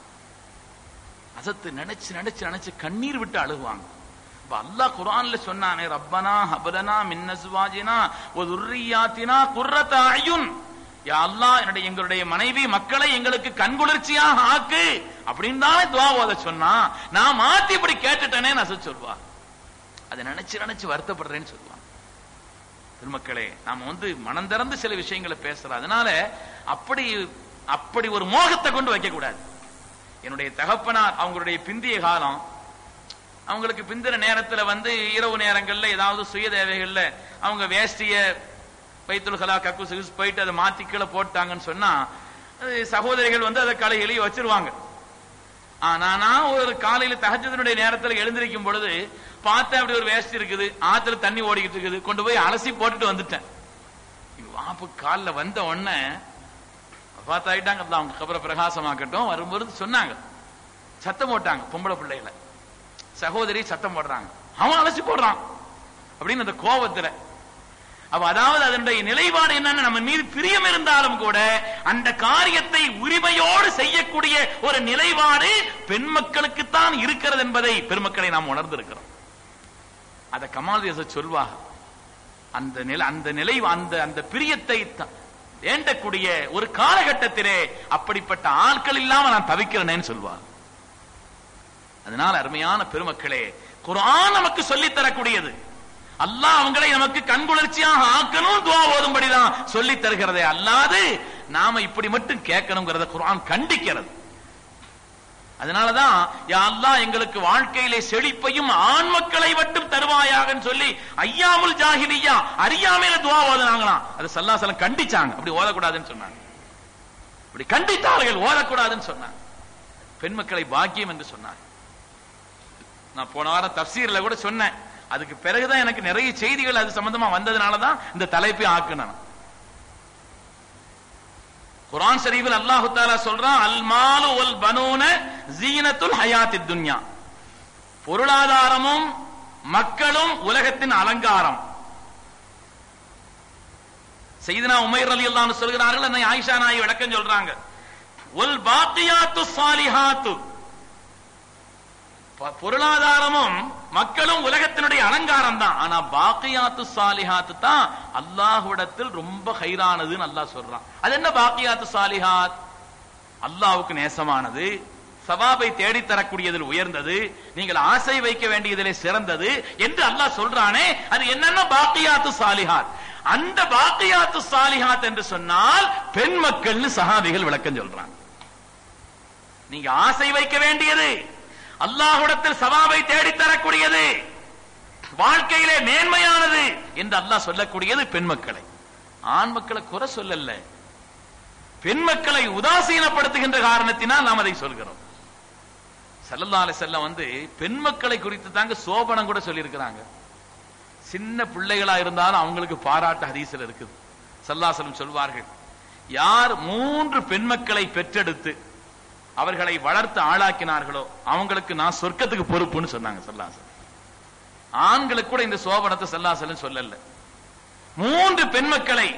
அசத்து நினைச்சு நினைச்சு நினைச்சு கண்ணீர் விட்டு அழுகுவாங்க இப்ப அல்லாஹ் குர்ஆன்ல சொன்னானே ரப்பனா ஹபலனா மின் அஸ்வாஜினா வ துர்ரியாத்தினா குர்ரத அயுன் யா அல்லாஹ் என்னுடைய எங்களுடைய மனைவி மக்களை எங்களுக்கு கண்குளிர்ச்சியாக ஆக்கு அப்படின்னு தானே துவா ஓத சொன்னா நான் மாத்தி இப்படி கேட்டுட்டேனே நச சொல்வா அதை நினைச்சு நினைச்சு வருத்தப்படுறேன்னு சொல்லுவாங்க பெருமக்களே நாம வந்து மனம் திறந்து சில விஷயங்களை பேசுறோம் அதனால அப்படி அப்படி ஒரு மோகத்தை கொண்டு வைக்க கூடாது என்னுடைய தகப்பனார் அவங்களுடைய பிந்திய காலம் அவங்களுக்கு பிந்தின நேரத்துல வந்து இரவு நேரங்கள்ல ஏதாவது சுய தேவைகள்ல அவங்க வேஷ்டிய வைத்துல்கலா கக்கு சிகிஸ் போயிட்டு அதை மாத்தி கீழே போட்டாங்கன்னு சொன்னா அது சகோதரிகள் வந்து அதை களை எழுதி வச்சிருவாங்க ஆனா நான் ஒரு காலையில தகஜத்தினுடைய நேரத்துல எழுந்திருக்கும் பொழுது பார்த்தேன் அப்படி ஒரு வேஷ்டி இருக்குது ஆத்துல தண்ணி ஓடிக்கிட்டு இருக்குது கொண்டு போய் அலசி போட்டுட்டு வந்துட்டேன் இங்க வாப்பு காலில் வந்த உடனே பார்த்தாயிட்டாங்க அவங்க கபரை பிரகாசமாக்கட்டும் வரும்போது சொன்னாங்க சத்தம் போட்டாங்க பொம்பளை பிள்ளைகளை சகோதரி சத்தம் போடுறாங்க அவன் அலசி போடுறான் அப்படின்னு அந்த கோபத்துல அப்ப அதாவது அதனுடைய நிலைப்பாடு என்னன்னு நம்ம மீது பிரியம் இருந்தாலும் கூட அந்த காரியத்தை உரிமையோடு செய்யக்கூடிய ஒரு நிலைப்பாடு பெண் மக்களுக்குத்தான் இருக்கிறது என்பதை பெருமக்களை நாம் உணர்ந்திருக்கிறோம் அத கமால் தேச சொல்வாக அந்த நிலை அந்த நிலை அந்த அந்த பிரியத்தை த- வேண்டக்கூடிய ஒரு காலகட்டத்திலே அப்படிப்பட்ட ஆட்கள் இல்லாம நான் தவிக்கிறேனேன்னு சொல்வார் அதனால அருமையான பெருமக்களே குர்ஆன் நமக்கு சொல்லித் தரக்கூடியது அல்லாஹ் அவங்களை நமக்கு கண்குளிர்ச்சியாக ஆக்கணும் துவா ஓதும்படிதான் சொல்லி தருகிறதே அல்லாது நாம இப்படி மட்டும் கேட்கணுங்கிறத குர்ஆன் கண்டிக்கிறது அதனாலதான் யா அல்லாஹ் எங்களுக்கு வாழ்க்கையிலே செழிப்பையும் ஆண் மக்களை மட்டும் தருவாயாகன்னு சொல்லி ஐயாமுல் ஜாஹிலியா அறியாமையில துவா ஓதுனாங்களாம் அது சல்லாசலம் கண்டிச்சாங்க அப்படி ஓதக்கூடாதுன்னு சொன்னாங்க அப்படி கண்டித்தார்கள் ஓதக்கூடாதுன்னு சொன்னாங்க பெண் மக்களை பாக்கியம் என்று சொன்னாங்க நான் போன வாரம் தப்சீர்ல கூட சொன்னேன் அதுக்கு பிறகுதான் எனக்கு நிறைய செய்திகள் அது சம்பந்தமா வந்ததுனாலதான் இந்த தலைப்பை ஆக்குனேன் குர்ஆன் ஷரீஃபில் அல்லாஹ் தஆலா சொல்றான் அல் மாலு வல் பனூன ஜீனத்துல் ஹயாத்தித் துன்யா பொருளாதாரமும் மக்களும் உலகத்தின் அலங்காரம் செய்தனா உமைர் ரலியல்லாஹு அன்ஹு சொல்கிறார்கள் என்னை ஆயிஷா நாயி விளக்கம் சொல்றாங்க ஒல் பாக்கியாத்து சாலிஹாத்து ப- பொருளாதாரமும் மக்களும் உலகத்தினுடைய அலங்காரம் தான் ஆனா பாக்கியாத்து சாலிஹாத்து தான் அல்லாஹ்விடத்தில் ரொம்ப ஹைரானதுன்னு அல்லாஹ் சொல்றான் அது என்ன பாக்கியாத்து சாலிஹாத் அல்லாஹ்வுக்கு நேசமானது சவாபை தேடி தரக்கூடியதில் உயர்ந்தது நீங்கள் ஆசை வைக்க வேண்டியதிலே சிறந்தது என்று அல்லாஹ் சொல்றானே அது என்னன்னா பாக்கியாத்து சாலிஹாத் அந்த பாக்கியாத்து சாலிஹாத் என்று சொன்னால் பெண் மக்கள்னு சஹாபிகள் விளக்கம் சொல்றாங்க நீங்க ஆசை வைக்க வேண்டியது அல்லாஹ்விடத்தில் சவாபை தேடி தரக்கூடியது வாழ்க்கையிலே மேன்மையானது என்று அல்லாஹ் சொல்லக்கூடியது பெண் மக்களை ஆண் மக்களை குறை சொல்லல பெண் மக்களை உதாசீனப்படுத்துகின்ற காரணத்தினால் நாம் அதை சொல்கிறோம் ஸல்லல்லாஹு அலைஹி வஸல்லம் வந்து பெண் மக்களை குறித்து தாங்க சோபனம் கூட சொல்லியிருக்கிறாங்க சின்ன பிள்ளைகளா இருந்தாலும் அவங்களுக்கு பாராட்டு ஹதீஸ்ல இருக்குது சல்லாசலம் சொல்வார்கள் யார் மூன்று பெண் மக்களை பெற்றெடுத்து அவர்களை வளர்த்து ஆளாக்கினார்களோ அவங்களுக்கு நான் சொர்க்கத்துக்கு பொறுப்புன்னு சொன்னாங்க சல்லாசலம் ஆண்களுக்கு கூட இந்த சோபனத்தை சல்லாசலம் சொல்லல மூன்று பெண் மக்களை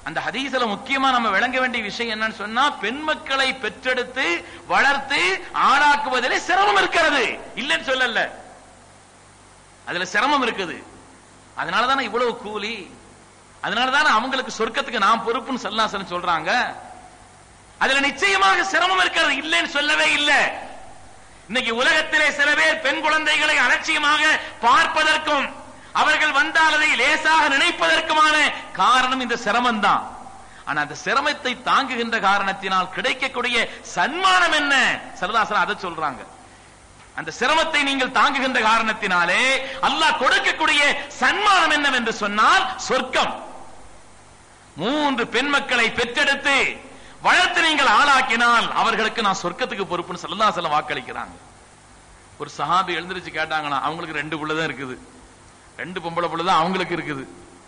அந்த ஹதீஸ்ல முக்கியமா நம்ம விளங்க வேண்டிய விஷயம் என்னன்னு சொன்னா பெண் மக்களை பெற்றெடுத்து வளர்த்து ஆளாக்குவதிலே சிரமம் இருக்கிறது இல்லைன்னு சொல்லல அதுல சிரமம் இருக்குது அதனால தானே இவ்வளவு கூலி அதனால தானே அவங்களுக்கு சொர்க்கத்துக்கு நான் பொறுப்புன்னு சல்லாசன் சொல்றாங்க அதுல நிச்சயமாக சிரமம் இருக்கிறது இல்லைன்னு சொல்லவே இல்லை இன்னைக்கு உலகத்திலே சில பேர் பெண் குழந்தைகளை அலட்சியமாக பார்ப்பதற்கும் அவர்கள் வந்தால் அதை லேசாக நினைப்பதற்குமான காரணம் இந்த சிரமம் தான் ஆனா அந்த சிரமத்தை தாங்குகின்ற காரணத்தினால் கிடைக்கக்கூடிய சன்மானம் என்ன சரதாசன் அதை சொல்றாங்க அந்த சிரமத்தை நீங்கள் தாங்குகின்ற காரணத்தினாலே அல்லாஹ் கொடுக்கக்கூடிய சன்மானம் என்னவென்று சொன்னால் சொர்க்கம் மூன்று பெண் மக்களை பெற்றெடுத்து வளர்த்து நீங்கள் ஆளாக்கினால் அவர்களுக்கு நான் சொர்க்கத்துக்கு பொறுப்புன்னு சல்லல்லாசலம் வாக்களிக்கிறாங்க ஒரு சஹாபி எழுந்திருச்சு கேட்டாங்கன்னா அவங்களுக்கு ரெண்டு புள்ள தான் இருக்குது ரெண்டு பொம்பளை புள்ள தான் அவங்களுக்கு இருக்குது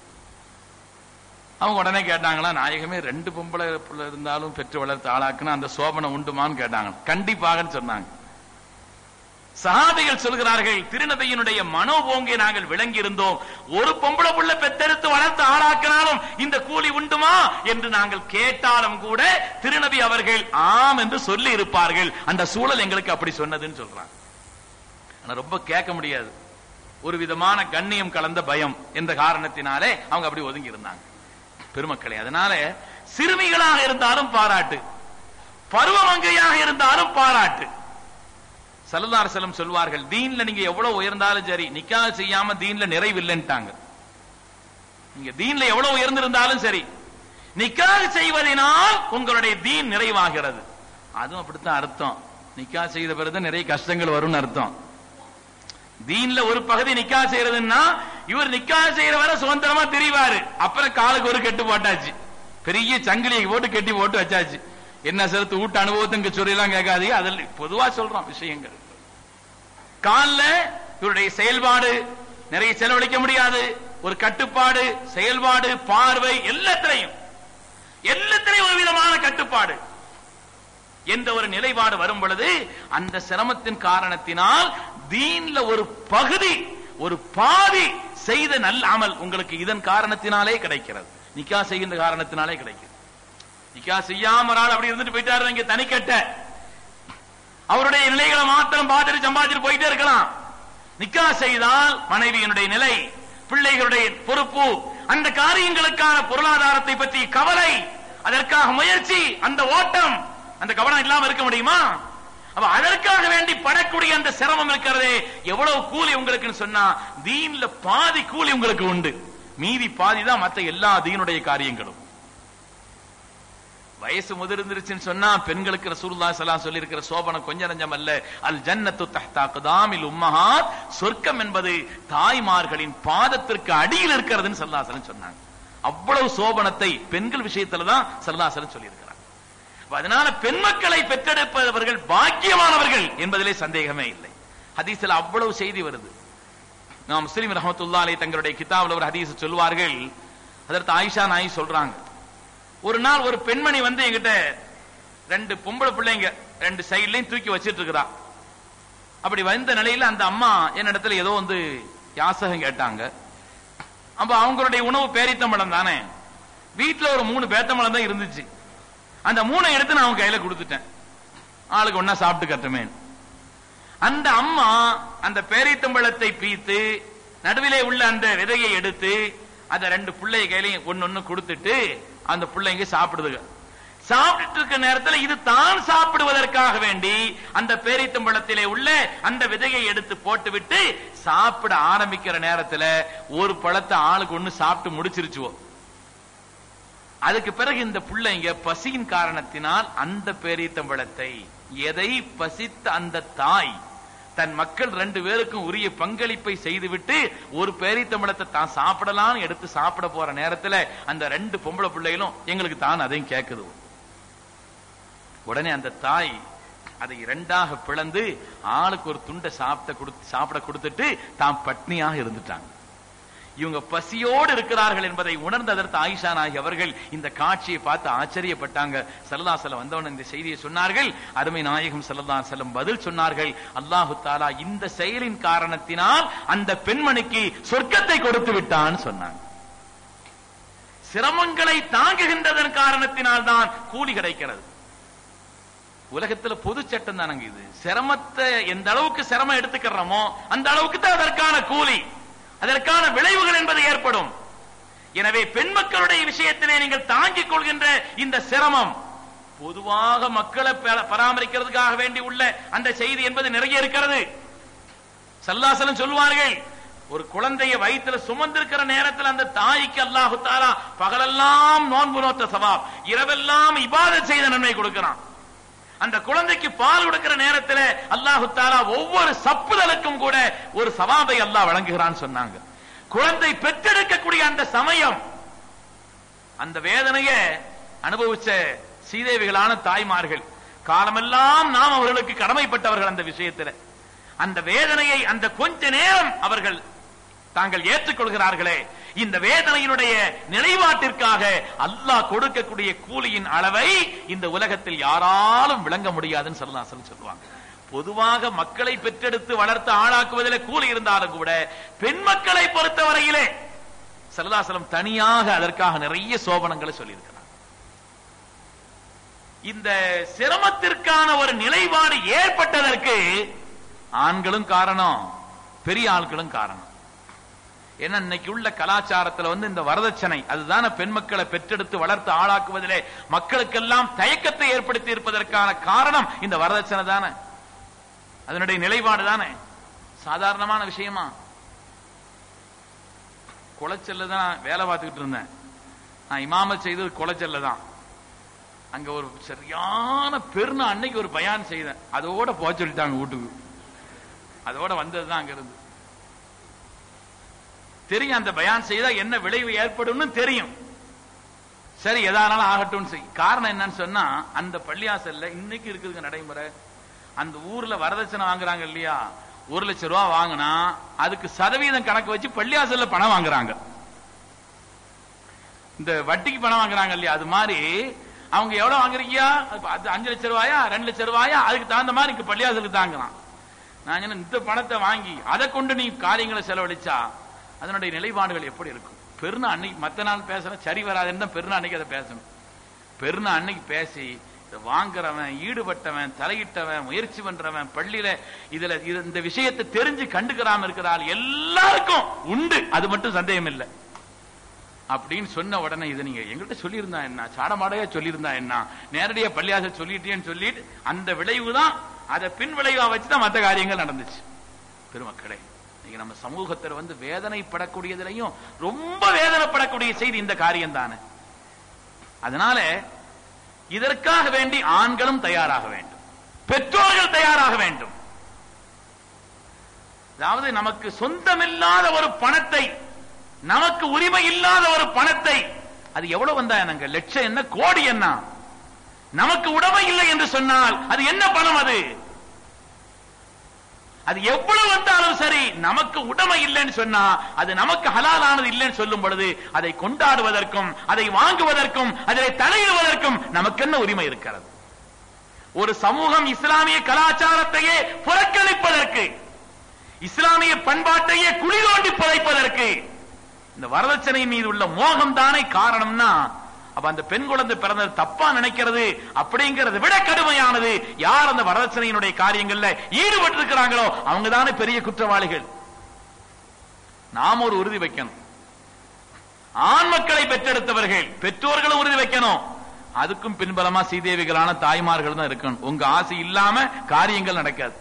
அவங்க உடனே கேட்டாங்களா நாயகமே ரெண்டு பொம்பளை புள்ள இருந்தாலும் பெற்று வளர்த்து ஆளாக்குனா அந்த சோபனை உண்டுமான்னு கேட்டாங்க கண்டிப்பாகன்னு சொன்னாங்க சஹாபிகள் சொல்கிறார்கள் திருநபையினுடைய மனோபோங்கை நாங்கள் விளங்கி இருந்தோம் ஒரு பொம்பளை புள்ள பெத்தெடுத்து வளர்த்து ஆளாக்கினாலும் இந்த கூலி உண்டுமா என்று நாங்கள் கேட்டாலும் கூட திருநபி அவர்கள் ஆம் என்று சொல்லி இருப்பார்கள் அந்த சூழல் எங்களுக்கு அப்படி சொன்னதுன்னு சொல்றாங்க ஆனா ரொம்ப கேட்க முடியாது ஒரு விதமான கண்ணியம் கலந்த பயம் என்ற காரணத்தினாலே அவங்க அப்படி ஒதுங்கி இருந்தாங்க பெருமக்களே அதனால சிறுமிகளாக இருந்தாலும் பாராட்டு பருவமங்கையாக இருந்தாலும் பாராட்டு சல்லல்லாஹு செல்லம் சொல்வார்கள் தீன்ல நீங்க எவ்வளவு உயர்ந்தாலும் சரி நிக்கா செய்யாம தீன்ல நிறைவில்லைன்ட்டாங்க நீங்க தீன்ல எவ்வளவு உயர்ந்திருந்தாலும் சரி நிக்காக செய்வதனால் உங்களுடைய தீன் நிறைவாகிறது அதுவும் அப்படித்தான் அர்த்தம் நிக்கா செய்த பிறகு நிறைய கஷ்டங்கள் வரும்னு அர்த்தம் தீன்ல ஒரு பகுதி நிக்கா செய்யறதுன்னா இவர் நிக்கா செய்யற வரை சுதந்திரமா தெரிவாரு அப்புறம் காலுக்கு ஒரு கெட்டு போட்டாச்சு பெரிய சங்கிலியை போட்டு கெட்டி போட்டு வச்சாச்சு என்ன செலுத்து வீட்டு அனுபவத்துக்கு சொல்லலாம் கேட்காதீங்க அதில் பொதுவா சொல்றோம் விஷயங்கள் கால்ல இவருடைய செயல்பாடு நிறைய செலவழிக்க முடியாது ஒரு கட்டுப்பாடு செயல்பாடு பார்வை எல்லாத்திலையும் எல்லாத்திலையும் ஒரு விதமான கட்டுப்பாடு என்ற ஒரு நிலைப்பாடு வரும் பொழுது அந்த சிரமத்தின் காரணத்தினால் தீன்ல ஒரு பகுதி ஒரு பாதி செய்த நல்ல அமல் உங்களுக்கு இதன் காரணத்தினாலே கிடைக்கிறது நிக்கா செய்கின்ற காரணத்தினாலே கிடைக்கிறது நிக்கா செய்யாம ஒரு ஆள் அப்படி இருந்துட்டு போயிட்டாரு இங்க தனிக்கட்ட அவருடைய நிலைகளை மாத்திரம் பார்த்துட்டு சம்பாதிச்சுட்டு போயிட்டே இருக்கலாம் நிக்கா செய்தால் மனைவியினுடைய நிலை பிள்ளைகளுடைய பொறுப்பு அந்த காரியங்களுக்கான பொருளாதாரத்தை பற்றி கவலை அதற்காக முயற்சி அந்த ஓட்டம் அந்த கவனம் இல்லாம இருக்க முடியுமா அப்ப அதற்காக வேண்டி படக்கூடிய அந்த சிரமம் இருக்கிறதே எவ்வளவு கூலி உங்களுக்கு சொன்னா தீன்ல பாதி கூலி உங்களுக்கு உண்டு மீதி பாதி தான் மற்ற எல்லா தீனுடைய காரியங்களும் வயசு முதிர்ந்துருச்சுன்னு சொன்னா பெண்களுக்கு ரசூலுல்லாஹி ஸல்லல்லாஹு சொல்லி இருக்கிற சோபனம் கொஞ்ச நஞ்சம் அல்ல அல் ஜன்னத்து தஹ்தா குதாமில் உம்மஹாத் சொர்க்கம் என்பது தாய்மார்களின் பாதத்திற்கு அடியில் இருக்கிறதுன்னு ஸல்லல்லாஹு அலைஹி சொன்னாங்க அவ்வளவு சோபனத்தை பெண்கள் விஷயத்துல தான் ஸல்லல்லாஹு அலைஹி சொல்லி இருக்கிறாங்க அதனால பெண் மக்களை பெற்றெடுப்பவர்கள் பாக்கியமானவர்கள் என்பதிலே சந்தேகமே இல்லை ஹதீஸ்ல அவ்வளவு செய்தி வருது நாம் முஸ்லிம் ரஹமத்துல்லா அலை தங்களுடைய கிதாபில் ஒரு ஹதீஸ் சொல்வார்கள் அதற்கு ஆயிஷா நாயி சொல்றாங்க ஒரு நாள் ஒரு பெண்மணி வந்து என்கிட்ட ரெண்டு பொம்பளை பிள்ளைங்க ரெண்டு சைட்லயும் தூக்கி வச்சிட்டு இருக்கிறா அப்படி வந்த நிலையில அந்த அம்மா என்னிடத்துல ஏதோ வந்து யாசகம் கேட்டாங்க அப்ப அவங்களுடைய உணவு பேரித்தம்பழம் தானே வீட்டுல ஒரு மூணு பேத்தம்பழம் தான் இருந்துச்சு அந்த மூணை எடுத்து நான் அவங்க கையில கொடுத்துட்டேன் ஆளுக்கு ஒன்னா சாப்பிட்டு கட்டுமே அந்த அம்மா அந்த பேரித்தம்பழத்தை பீத்து நடுவிலே உள்ள அந்த விதையை எடுத்து அந்த ரெண்டு பிள்ளைய கையிலையும் ஒன்னு ஒன்னு கொடுத்துட்டு அந்த பிள்ளைங்க சாப்பிடுதுங்க சாப்பிட்டு இருக்க நேரத்தில் இது தான் சாப்பிடுவதற்காக வேண்டி அந்த பேரித்தம்பழத்திலே உள்ள அந்த விதையை எடுத்து போட்டுவிட்டு சாப்பிட ஆரம்பிக்கிற நேரத்துல ஒரு பழத்தை ஆளுக்கு ஒண்ணு சாப்பிட்டு முடிச்சிருச்சுவோம் அதுக்கு பிறகு இந்த பிள்ளைங்க பசியின் காரணத்தினால் அந்த பேரீத்தம்பழத்தை எதை பசித்த அந்த தாய் தன் மக்கள் ரெண்டு பேருக்கும் உரிய பங்களிப்பை செய்துவிட்டு ஒரு பேரித்தம்பழத்தை தான் சாப்பிடலாம்னு எடுத்து சாப்பிட போற நேரத்துல அந்த ரெண்டு பொம்பளை பிள்ளைகளும் எங்களுக்கு தான் அதையும் கேட்குது உடனே அந்த தாய் அதை இரண்டாக பிளந்து ஆளுக்கு ஒரு துண்டை சாப்பிட்ட கொடுத்து சாப்பிட கொடுத்துட்டு தான் பட்னியாக இருந்துட்டாங்க இவங்க பசியோடு இருக்கிறார்கள் என்பதை உணர்ந்த அதற்கு ஆயிஷா நாயகி அவர்கள் இந்த காட்சியை பார்த்து ஆச்சரியப்பட்டாங்க சல்லல்லாசலம் வந்தவன் இந்த செய்தியை சொன்னார்கள் அருமை நாயகம் சல்லல்லா செல்லம் பதில் சொன்னார்கள் அல்லாஹு தாலா இந்த செயலின் காரணத்தினால் அந்த பெண்மணிக்கு சொர்க்கத்தை கொடுத்து விட்டான்னு சொன்னாங்க சிரமங்களை தாங்குகின்றதன் காரணத்தினால் தான் கூலி கிடைக்கிறது உலகத்துல பொது சட்டம் தானங்க இது சிரமத்தை எந்த அளவுக்கு சிரமம் எடுத்துக்கிறோமோ அந்த அளவுக்கு தான் அதற்கான கூலி அதற்கான விளைவுகள் என்பது ஏற்படும் எனவே பெண் மக்களுடைய விஷயத்திலே நீங்கள் தாங்கிக் கொள்கின்ற இந்த சிரமம் பொதுவாக மக்களை ப- பராமரிக்கிறதுக்காக வேண்டி உள்ள அந்த செய்தி என்பது நிறைய இருக்கிறது சல்லாசலம் சொல்வார்கள் ஒரு குழந்தையை வயித்துல சுமந்திருக்கிற நேரத்தில் அந்த தாய்க்கு அல்லாஹு தாலா பகலெல்லாம் நோன்பு நோத்த சவாப் இரவெல்லாம் இபாதத் செய்த நன்மை கொடுக்கிறான் அந்த குழந்தைக்கு பால் கொடுக்கிற நேரத்தில் அல்லாஹு தாலா ஒவ்வொரு சப்புதலுக்கும் கூட ஒரு சவாபை அல்லாஹ் வழங்குகிறான்னு சொன்னாங்க குழந்தை பெற்றெடுக்கக்கூடிய அந்த சமயம் அந்த வேதனையை அனுபவிச்ச சீதேவிகளான தாய்மார்கள் காலமெல்லாம் நாம் அவர்களுக்கு கடமைப்பட்டவர்கள் அந்த விஷயத்தில் அந்த வேதனையை அந்த கொஞ்ச நேரம் அவர்கள் தாங்கள் ஏற்றுக்கொள்கிறார்களே இந்த வேதனையினுடைய நிலைப்பாட்டிற்காக அல்லாஹ் கொடுக்கக்கூடிய கூலியின் அளவை இந்த உலகத்தில் யாராலும் விளங்க முடியாதுன்னு சொல்லலாம் சொல்லுவாங்க பொதுவாக மக்களை பெற்றெடுத்து வளர்த்து ஆளாக்குவதில் கூலி இருந்தாலும் கூட பெண் மக்களை பொறுத்தவரையிலே சரதாசலம் தனியாக அதற்காக நிறைய சோபனங்களை சொல்லியிருக்கிறார் இந்த சிரமத்திற்கான ஒரு நிலைப்பாடு ஏற்பட்டதற்கு ஆண்களும் காரணம் பெரிய ஆட்களும் காரணம் ஏன்னா இன்னைக்கு உள்ள கலாச்சாரத்துல வந்து இந்த வரதட்சணை அதுதான பெண் மக்களை பெற்றெடுத்து வளர்த்து ஆளாக்குவதிலே மக்களுக்கெல்லாம் தயக்கத்தை ஏற்படுத்தி இருப்பதற்கான காரணம் இந்த வரதட்சணை தானே அதனுடைய நிலைப்பாடு தானே சாதாரணமான விஷயமா குளச்சல்ல தான் வேலை பார்த்துக்கிட்டு இருந்தேன் நான் இமாமத் செய்தது குளச்சல்ல தான் அங்க ஒரு சரியான பெருநா அன்னைக்கு ஒரு பயான் செய்தேன் அதோட போக சொல்லிட்டாங்க வீட்டுக்கு அதோட வந்ததுதான் அங்க இருந்து தெரியும் அந்த பயான் செய்தா என்ன விளைவு ஏற்படும்னு தெரியும் சரி எதானாலும் ஆகட்டும் செய் காரணம் என்னன்னு சொன்னா அந்த பள்ளியாசல்ல இன்னைக்கு இருக்குதுங்க நடைமுறை அந்த ஊர்ல வரதட்சணை வாங்குறாங்க இல்லையா ஒரு லட்சம் ரூபாய் வாங்கினா அதுக்கு சதவீதம் கணக்கு வச்சு பள்ளியாசல்ல பணம் வாங்குறாங்க இந்த வட்டிக்கு பணம் வாங்குறாங்க இல்லையா அது மாதிரி அவங்க எவ்வளவு வாங்குறீங்க அது அது அஞ்சு லட்சம் ரூபாயா ரெண்டு லட்சம் ரூபாயா அதுக்கு தகுந்த மாதிரி இங்க பள்ளியாசலுக்கு தாங்கலாம் நான் சொன்னேன், இந்த பணத்தை வாங்கி அதை கொண்டு நீ காரியங்களை செலவழிச்சா அதனுடைய நிலைப்பாடுகள் எப்படி இருக்கும் பெருநா அன்னைக்கு மத்த நாள் பேசுறேன் சரி வராதுன்னு தான் பெருநா அன்னைக்கு அதை பேசணும் பெருநா அன்னைக்கு பேசி இதை வாங்குறவன் ஈடுபட்டவன் தலையிட்டவன் முயற்சி பண்றவன் பள்ளியில இதுல இது இந்த விஷயத்தை தெரிஞ்சு கண்டுக்கிறாம இருக்கிறாள் எல்லாருக்கும் உண்டு அது மட்டும் சந்தேகம் இல்லை அப்படின்னு சொன்ன உடனே இது நீங்க எங்கள்கிட்ட சொல்லியிருந்தா என்ன சாடமாடையா சொல்லியிருந்தா என்ன நேரடியா பள்ளியாச சொல்லிட்டேன்னு சொல்லிட்டு அந்த விளைவு தான் அதை பின் விளைவா வச்சுதான் மற்ற காரியங்கள் நடந்துச்சு பெருமக்களே இன்னைக்கு நம்ம சமூகத்தில் வந்து வேதனைப்படக்கூடியதுலையும் ரொம்ப வேதனைப்படக்கூடிய செய்தி இந்த காரியம் தானே அதனால இதற்காக வேண்டி ஆண்களும் தயாராக வேண்டும் பெற்றோர்கள் தயாராக வேண்டும் அதாவது நமக்கு சொந்தமில்லாத ஒரு பணத்தை நமக்கு உரிமை இல்லாத ஒரு பணத்தை அது எவ்வளவு வந்தா என்னங்க லட்சம் என்ன கோடி என்ன நமக்கு உடைமை இல்லை என்று சொன்னால் அது என்ன பணம் அது அது எவ்வளவு வந்தாலும் சரி நமக்கு உடைமை இல்லைன்னு சொன்னா அது நமக்கு ஹலாலானது இல்லைன்னு சொல்லும் பொழுது அதை கொண்டாடுவதற்கும் அதை வாங்குவதற்கும் அதை தலையிடுவதற்கும் நமக்கு என்ன உரிமை இருக்கிறது ஒரு சமூகம் இஸ்லாமிய கலாச்சாரத்தையே புறக்கணிப்பதற்கு இஸ்லாமிய பண்பாட்டையே குழி தோண்டி புதைப்பதற்கு இந்த வரதட்சணை மீது உள்ள மோகம் தானே காரணம்னா அப்ப அந்த பெண் குழந்தை பிறந்தது தப்பா நினைக்கிறது அப்படிங்கறத விட கடுமையானது யார் அந்த வரதட்சணையினுடைய காரியங்கள்ல ஈடுபட்டு இருக்கிறாங்களோ அவங்க தானே பெரிய குற்றவாளிகள் நாம் ஒரு உறுதி வைக்கணும் ஆண் மக்களை பெற்றெடுத்தவர்கள் பெற்றோர்களும் உறுதி வைக்கணும் அதுக்கும் பின்பலமா சீதேவிகளான தாய்மார்கள் தான் இருக்கணும் உங்க ஆசை இல்லாம காரியங்கள் நடக்காது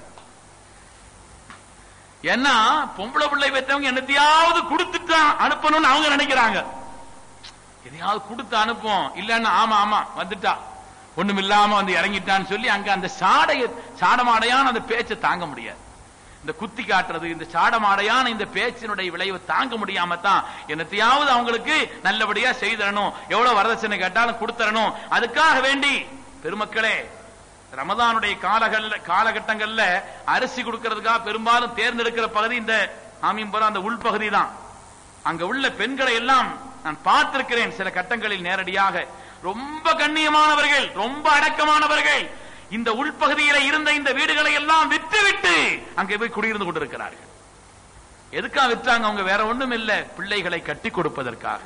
ஏன்னா பொம்பளை பிள்ளை பெற்றவங்க என்னத்தையாவது கொடுத்துட்டு தான் அனுப்பணும்னு அவங்க நினைக்கிறாங்க எதையாவது கொடுத்து அனுப்புவோம் இல்லன்னா ஆமா ஆமா வந்துட்டா ஒண்ணும் இல்லாம வந்து இறங்கிட்டான்னு சொல்லி அங்க அந்த சாடைய சாடமாடையான அந்த பேச்சை தாங்க முடியாது இந்த குத்தி காட்டுறது இந்த சாடமாடையான இந்த பேச்சினுடைய விளைவை தாங்க முடியாம தான் என்னத்தையாவது அவங்களுக்கு நல்லபடியா செய்தரணும் எவ்வளவு வரதட்சணை கேட்டாலும் கொடுத்தரணும் அதுக்காக வேண்டி பெருமக்களே ரமதானுடைய காலகல்ல காலகட்டங்கள்ல அரிசி கொடுக்கறதுக்காக பெரும்பாலும் தேர்ந்தெடுக்கிற பகுதி இந்த ஆமீன்புரம் அந்த உள்பகுதி தான் அங்க உள்ள பெண்களை எல்லாம் நான் பார்த்திருக்கிறேன் சில கட்டங்களில் நேரடியாக ரொம்ப கண்ணியமானவர்கள் ரொம்ப அடக்கமானவர்கள் இந்த உள்பகுதியில இருந்த இந்த வீடுகளை எல்லாம் விட்டுவிட்டு அங்கே போய் குடியிருந்து கொண்டிருக்கிறார்கள் எதுக்காக விற்றாங்க அவங்க வேற ஒண்ணும் இல்ல பிள்ளைகளை கட்டி கொடுப்பதற்காக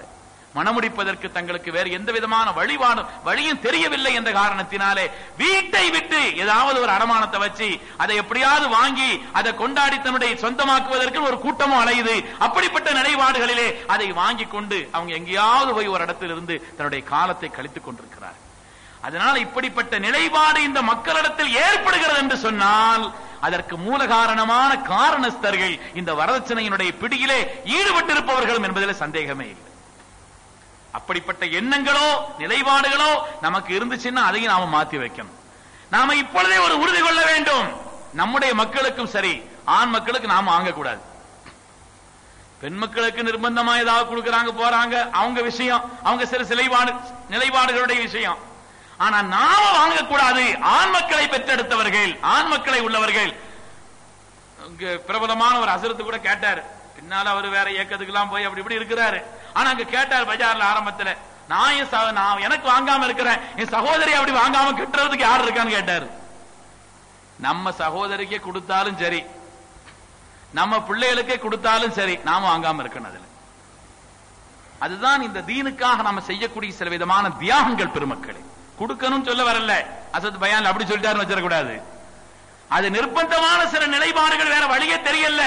மணமுடிப்பதற்கு தங்களுக்கு வேறு எந்த விதமான வழிபாடு வழியும் தெரியவில்லை என்ற காரணத்தினாலே வீட்டை விட்டு ஏதாவது ஒரு அடமானத்தை வச்சு அதை எப்படியாவது வாங்கி அதை கொண்டாடி தன்னுடைய சொந்தமாக்குவதற்கு ஒரு கூட்டமும் அலையுது அப்படிப்பட்ட நிலைப்பாடுகளிலே அதை வாங்கி கொண்டு அவங்க எங்கேயாவது போய் ஒரு இடத்தில் இருந்து தன்னுடைய காலத்தை கழித்துக் கொண்டிருக்கிறார் அதனால இப்படிப்பட்ட நிலைப்பாடு இந்த மக்களிடத்தில் ஏற்படுகிறது என்று சொன்னால் அதற்கு மூல காரணமான காரணஸ்தர்கள் இந்த வரதட்சணையினுடைய பிடியிலே ஈடுபட்டிருப்பவர்களும் என்பதில் சந்தேகமே இல்லை அப்படிப்பட்ட எண்ணங்களோ நிலைப்பாடுகளோ நமக்கு இருந்துச்சுன்னா அதையும் நாம மாத்தி வைக்கணும் நாம இப்பொழுதே ஒரு உறுதி கொள்ள வேண்டும் நம்முடைய மக்களுக்கும் சரி ஆண் மக்களுக்கு நாம வாங்கக்கூடாது பெண் மக்களுக்கு நிர்பந்தமா ஏதாவது கொடுக்கறாங்க போறாங்க அவங்க விஷயம் அவங்க சில சிலைப்பாடு நிலைப்பாடுகளுடைய விஷயம் ஆனா நாம வாங்கக்கூடாது ஆண் மக்களை பெற்றெடுத்தவர்கள் ஆண் மக்களை உள்ளவர்கள் இங்க பிரபலமான ஒரு அசரத்து கூட கேட்டாரு பின்னால அவர் வேற இயக்கத்துக்கெல்லாம் போய் அப்படி இப்படி இருக்கிறாரு ஆனா அங்க கேட்டார் பஜார்ல ஆரம்பத்துல நான் என் சக- நான் எனக்கு வாங்காம இருக்கிறேன் என் சகோதரி அப்படி வாங்காம கிட்டுறதுக்கு யார் இருக்கான்னு கேட்டாரு நம்ம சகோதரிக்கே கொடுத்தாலும் சரி நம்ம பிள்ளைகளுக்கே கொடுத்தாலும் சரி நாம வாங்காம இருக்கணும் அதுல அதுதான் இந்த தீனுக்காக நாம செய்யக்கூடிய சில விதமான தியாகங்கள் பெருமக்களே கொடுக்கணும் சொல்ல வரல அசத் பயான் அப்படி சொல்லிட்டாருன்னு வச்சிடக்கூடாது அது நிர்பந்தமான சில நிலைப்பாடுகள் வேற வழியே தெரியல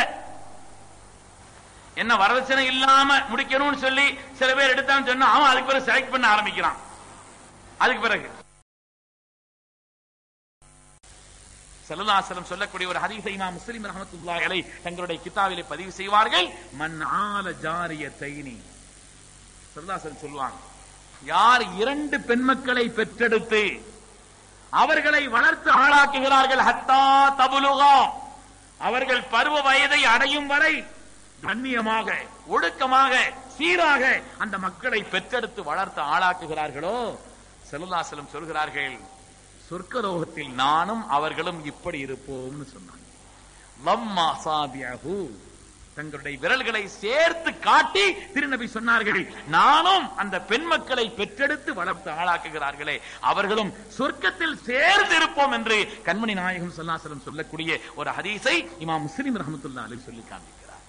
என்ன வரதட்சணை இல்லாம முடிக்கணும்னு சொல்லி சில பேர் எடுத்தான்னு சொன்னா அவன் அதுக்கு பிறகு செலக்ட் பண்ண ஆரம்பிக்கிறான் அதுக்கு பிறகு சல்லல்லாஹு சொல்லக்கூடிய ஒரு ஹதீஸை இமாம் முஸ்லிம் ரஹமத்துல்லாஹி அலைஹி தங்களுடைய கிதாபிலே பதிவு செய்வார்கள் மன் ஆல ஜாரியத்தைனி சல்லல்லாஹு சொல்லுவாங்க யார் இரண்டு பெண்மக்களை பெற்றெடுத்து அவர்களை வளர்த்து ஆளாக்குகிறார்கள் ஹத்தா தபுலுகா அவர்கள் பருவ வயதை அடையும் வரை கண்ணியமாக ஒழுக்கமாக சீராக அந்த மக்களை பெற்றெடுத்து வளர்த்து ஆளாக்குகிறார்களோ செல்லுலாசலம் சொல்கிறார்கள் சொர்க்கலோகத்தில் நானும் அவர்களும் இப்படி இருப்போம்னு சொன்னாங்க லம்மா சாபியஹு தங்களுடைய விரல்களை சேர்த்து காட்டி திருநபி சொன்னார்கள் நானும் அந்த பெண் மக்களை பெற்றெடுத்து வளர்த்து ஆளாக்குகிறார்களே அவர்களும் சொர்க்கத்தில் சேர்ந்து இருப்போம் என்று கண்மணி நாயகம் சொல்லாசலம் சொல்லக்கூடிய ஒரு ஹதீஸை இமாம் முஸ்லிம் ரஹமத்துல்லா அலி சொல்லி காண்பிக்கிறார்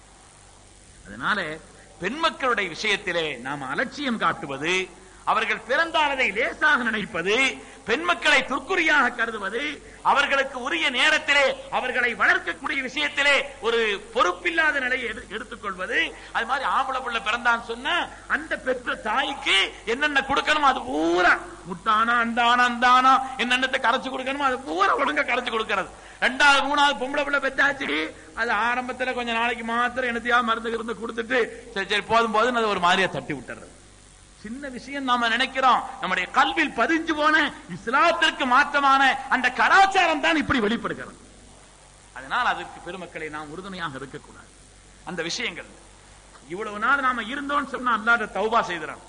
அதனால பெண் மக்களுடைய விஷயத்திலே நாம் அலட்சியம் காட்டுவது அவர்கள் பிறந்தானதை லேசாக நினைப்பது பெண் மக்களை துர்க்குறியாக கருதுவது அவர்களுக்கு உரிய நேரத்திலே அவர்களை வளர்க்கக்கூடிய விஷயத்திலே ஒரு பொறுப்பில்லாத நிலையை எடு- எடுத்துக்கொள்வது அது மாதிரி ஆம்பளை பிள்ளை பிறந்தான்னு சொன்னா அந்த பெற்ற தாய்க்கு என்னென்ன கொடுக்கணுமோ அது பூரா முட்டானா அந்தானா அந்தானா என்னென்னத்தை கரைச்சு கொடுக்கணுமோ அது பூரா ஒழுங்கா கரைச்சு கொடுக்கிறது ரெண்டாவது மூணாவது பொம்பளை பிள்ளை பெத்தாச்சு அது ஆரம்பத்துல கொஞ்ச நாளைக்கு மாத்திரம் என்னத்தையா மருந்து இருந்து கொடுத்துட்டு சரி சரி போதும் போதும் அது ஒரு மாதிரியா தட்டி விட்டுறது சின்ன விஷயம் நாம நினைக்கிறோம் நம்முடைய கல்வியில் பதிஞ்சு போன இஸ்லாத்திற்கு மாற்றமான அந்த கலாச்சாரம் தான் இப்படி வெளிப்படுகிறது அதனால் அதற்கு பெருமக்களை நாம் உறுதுணையாக இருக்கக்கூடாது அந்த விஷயங்கள் இவ்வளவு நாள் நாம இருந்தோம்னு சொன்னா அல்லாத தௌபா செய்திடணும்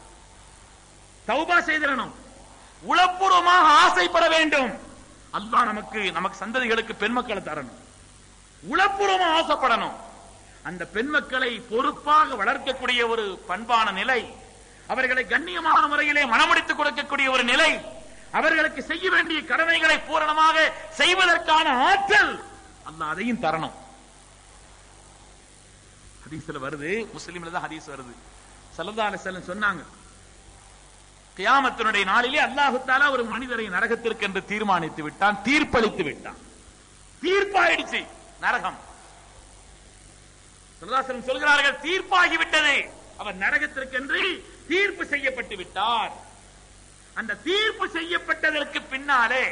தௌபா செய்திடணும் உளப்பூர்வமாக ஆசைப்பட வேண்டும் அல்லாஹ் நமக்கு நமக்கு சந்ததிகளுக்கு பெண் மக்களை தரணும் உளப்பூர்வமா ஆசைப்படணும் அந்த பெண் மக்களை பொறுப்பாக வளர்க்கக்கூடிய ஒரு பண்பான நிலை அவர்களை கண்ணியமான முறையிலே மனமுடித்துக் கொடுக்கக்கூடிய ஒரு நிலை அவர்களுக்கு செய்ய வேண்டிய கடமைகளை பூரணமாக செய்வதற்கான ஆற்றல் அல்லாஹ் அதையும் தரணும் ஹதீஸ்ல வருது முஸ்லிம்ல தான் ஹதீஸ் வருது சல்லல்லாஹு அலைஹி வஸல்லம் சொன்னாங்க கியாமத்தினுடைய நாளிலே அல்லாஹு தாலா ஒரு மனிதரை நரகத்திற்கு என்று தீர்மானித்து விட்டான் தீர்ப்பளித்து விட்டான் தீர்ப்பாயிடுச்சு நரகம் சல்லல்லாஹு சொல்கிறார்கள் தீர்ப்பாகி விட்டது அவர் நரகத்திற்கென்று தீர்ப்பு செய்யப்பட்டு விட்டார் அந்த தீர்ப்பு செய்யப்பட்டதற்கு பின்னாலே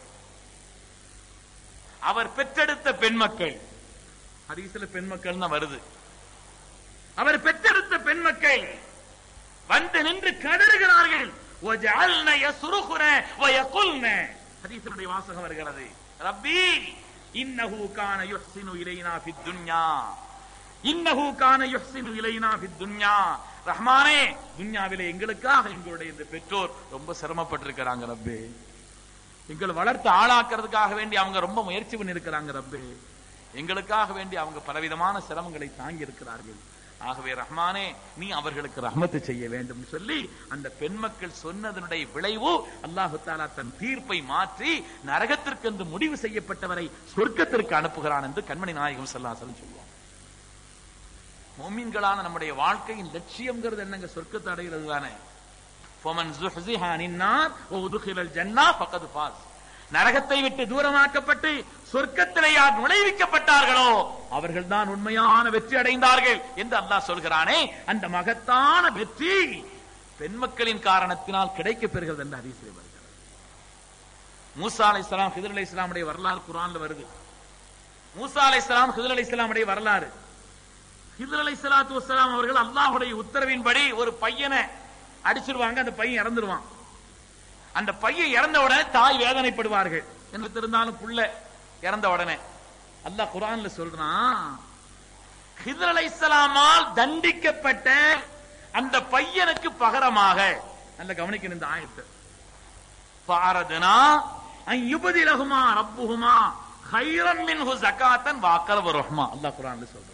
அவர் பெற்றெடுத்த பெண் மக்கள் ஹதீஸ்ல பெண் மக்கள் தான் வருது அவர் பெற்றெடுத்த பெண் மக்கள் வந்து நின்று கதறுகிறார்கள் وَجَعَلْنَ يَصْرُخْنَ وَيَقُلْنَ ஹதீஸினுடைய வாசகம் வருகிறது ரப்பி இன்னஹு கான யுஹ்சினு இலைனா ஃபித் துன்யா இன்னஹு கான யுஹ்சினு இலைனா ஃபித் துன்யா ரஹ்மானே துன்யாவிலே எங்களுக்காக எங்களுடைய இந்த பெற்றோர் ரொம்ப சிரமப்பட்டிருக்கிறாங்க ரப்பே எங்களை வளர்த்து ஆளாக்குறதுக்காக வேண்டி அவங்க ரொம்ப முயற்சி பண்ணி இருக்கிறாங்க ரப்பே எங்களுக்காக வேண்டி அவங்க பலவிதமான சிரமங்களை தாங்கி இருக்கிறார்கள் ஆகவே ரஹ்மானே நீ அவர்களுக்கு ரஹ்மத்து செய்ய வேண்டும் சொல்லி அந்த பெண் மக்கள் சொன்னதனுடைய விளைவு அல்லாஹு தாலா தன் தீர்ப்பை மாற்றி நரகத்திற்கென்று முடிவு செய்யப்பட்டவரை சொர்க்கத்திற்கு அனுப்புகிறான் என்று கண்மணி நாயகம் சொல்லாசலம் சொல்லுவான் மோமீன்களான நம்முடைய வாழ்க்கையின் லட்சியம்ங்கிறது என்னங்க சொர்க்கத்தை அடைகிறது தானே ஃபமன் ஸுஹ்ஸிஹா அனின்னார் வ உத்கிலல் ஜன்னah ஃபகத் ஃபாஸ் நரகத்தை விட்டு தூரமாக்கப்பட்டு சொர்க்கத்திலே யார் நுழைவிக்கப்பட்டார்களோ அவர்கள் தான் உண்மையான வெற்றி அடைந்தார்கள் என்று அல்லாஹ் சொல்கிறானே அந்த மகத்தான வெற்றி பெண் மக்களின் காரணத்தினால் கிடைக்கப் பெறுகிறது என்று ஹதீஸிலே வருகிறது மூசா அலைஹிஸ்ஸலாம் ஹிதர் அலைஹிஸ்ஸலாமுடைய வரலாறு குர்ஆன்ல வருது மூசா அலைஹிஸ்ஸலாம் ஹிதர் அலைஹிஸ்ஸலாமுடைய வரலாறு ஹிதர் அலைஹிஸ்ஸலாத்து வஸ்ஸலாம் அவர்கள் அல்லாஹ்வுடைய உத்தரவின்படி ஒரு பையனை அடிச்சிருவாங்க அந்த பையன் இறந்துருவான் அந்த பையன் இறந்த உடனே தாய் வேதனைப்படுவார்கள் என்று தெரிந்தாலும் புள்ள இறந்த உடனே அல்லாஹ் குர்ஆன்ல சொல்றான் ஹிதர் அலைஹிஸ்ஸலாமால் தண்டிக்கப்பட்ட அந்த பையனுக்கு பகரமாக நல்ல கவனிக்கணும் இந்த ஆயத்தை பாரதனா அன் யுபதிலகுமா ரப்புஹுமா ஹைரம் மின்ஹு ஜகாத்தன் வாக்கரவ ரஹ்மா அல்லாஹ் குர்ஆன்ல சொல்றான்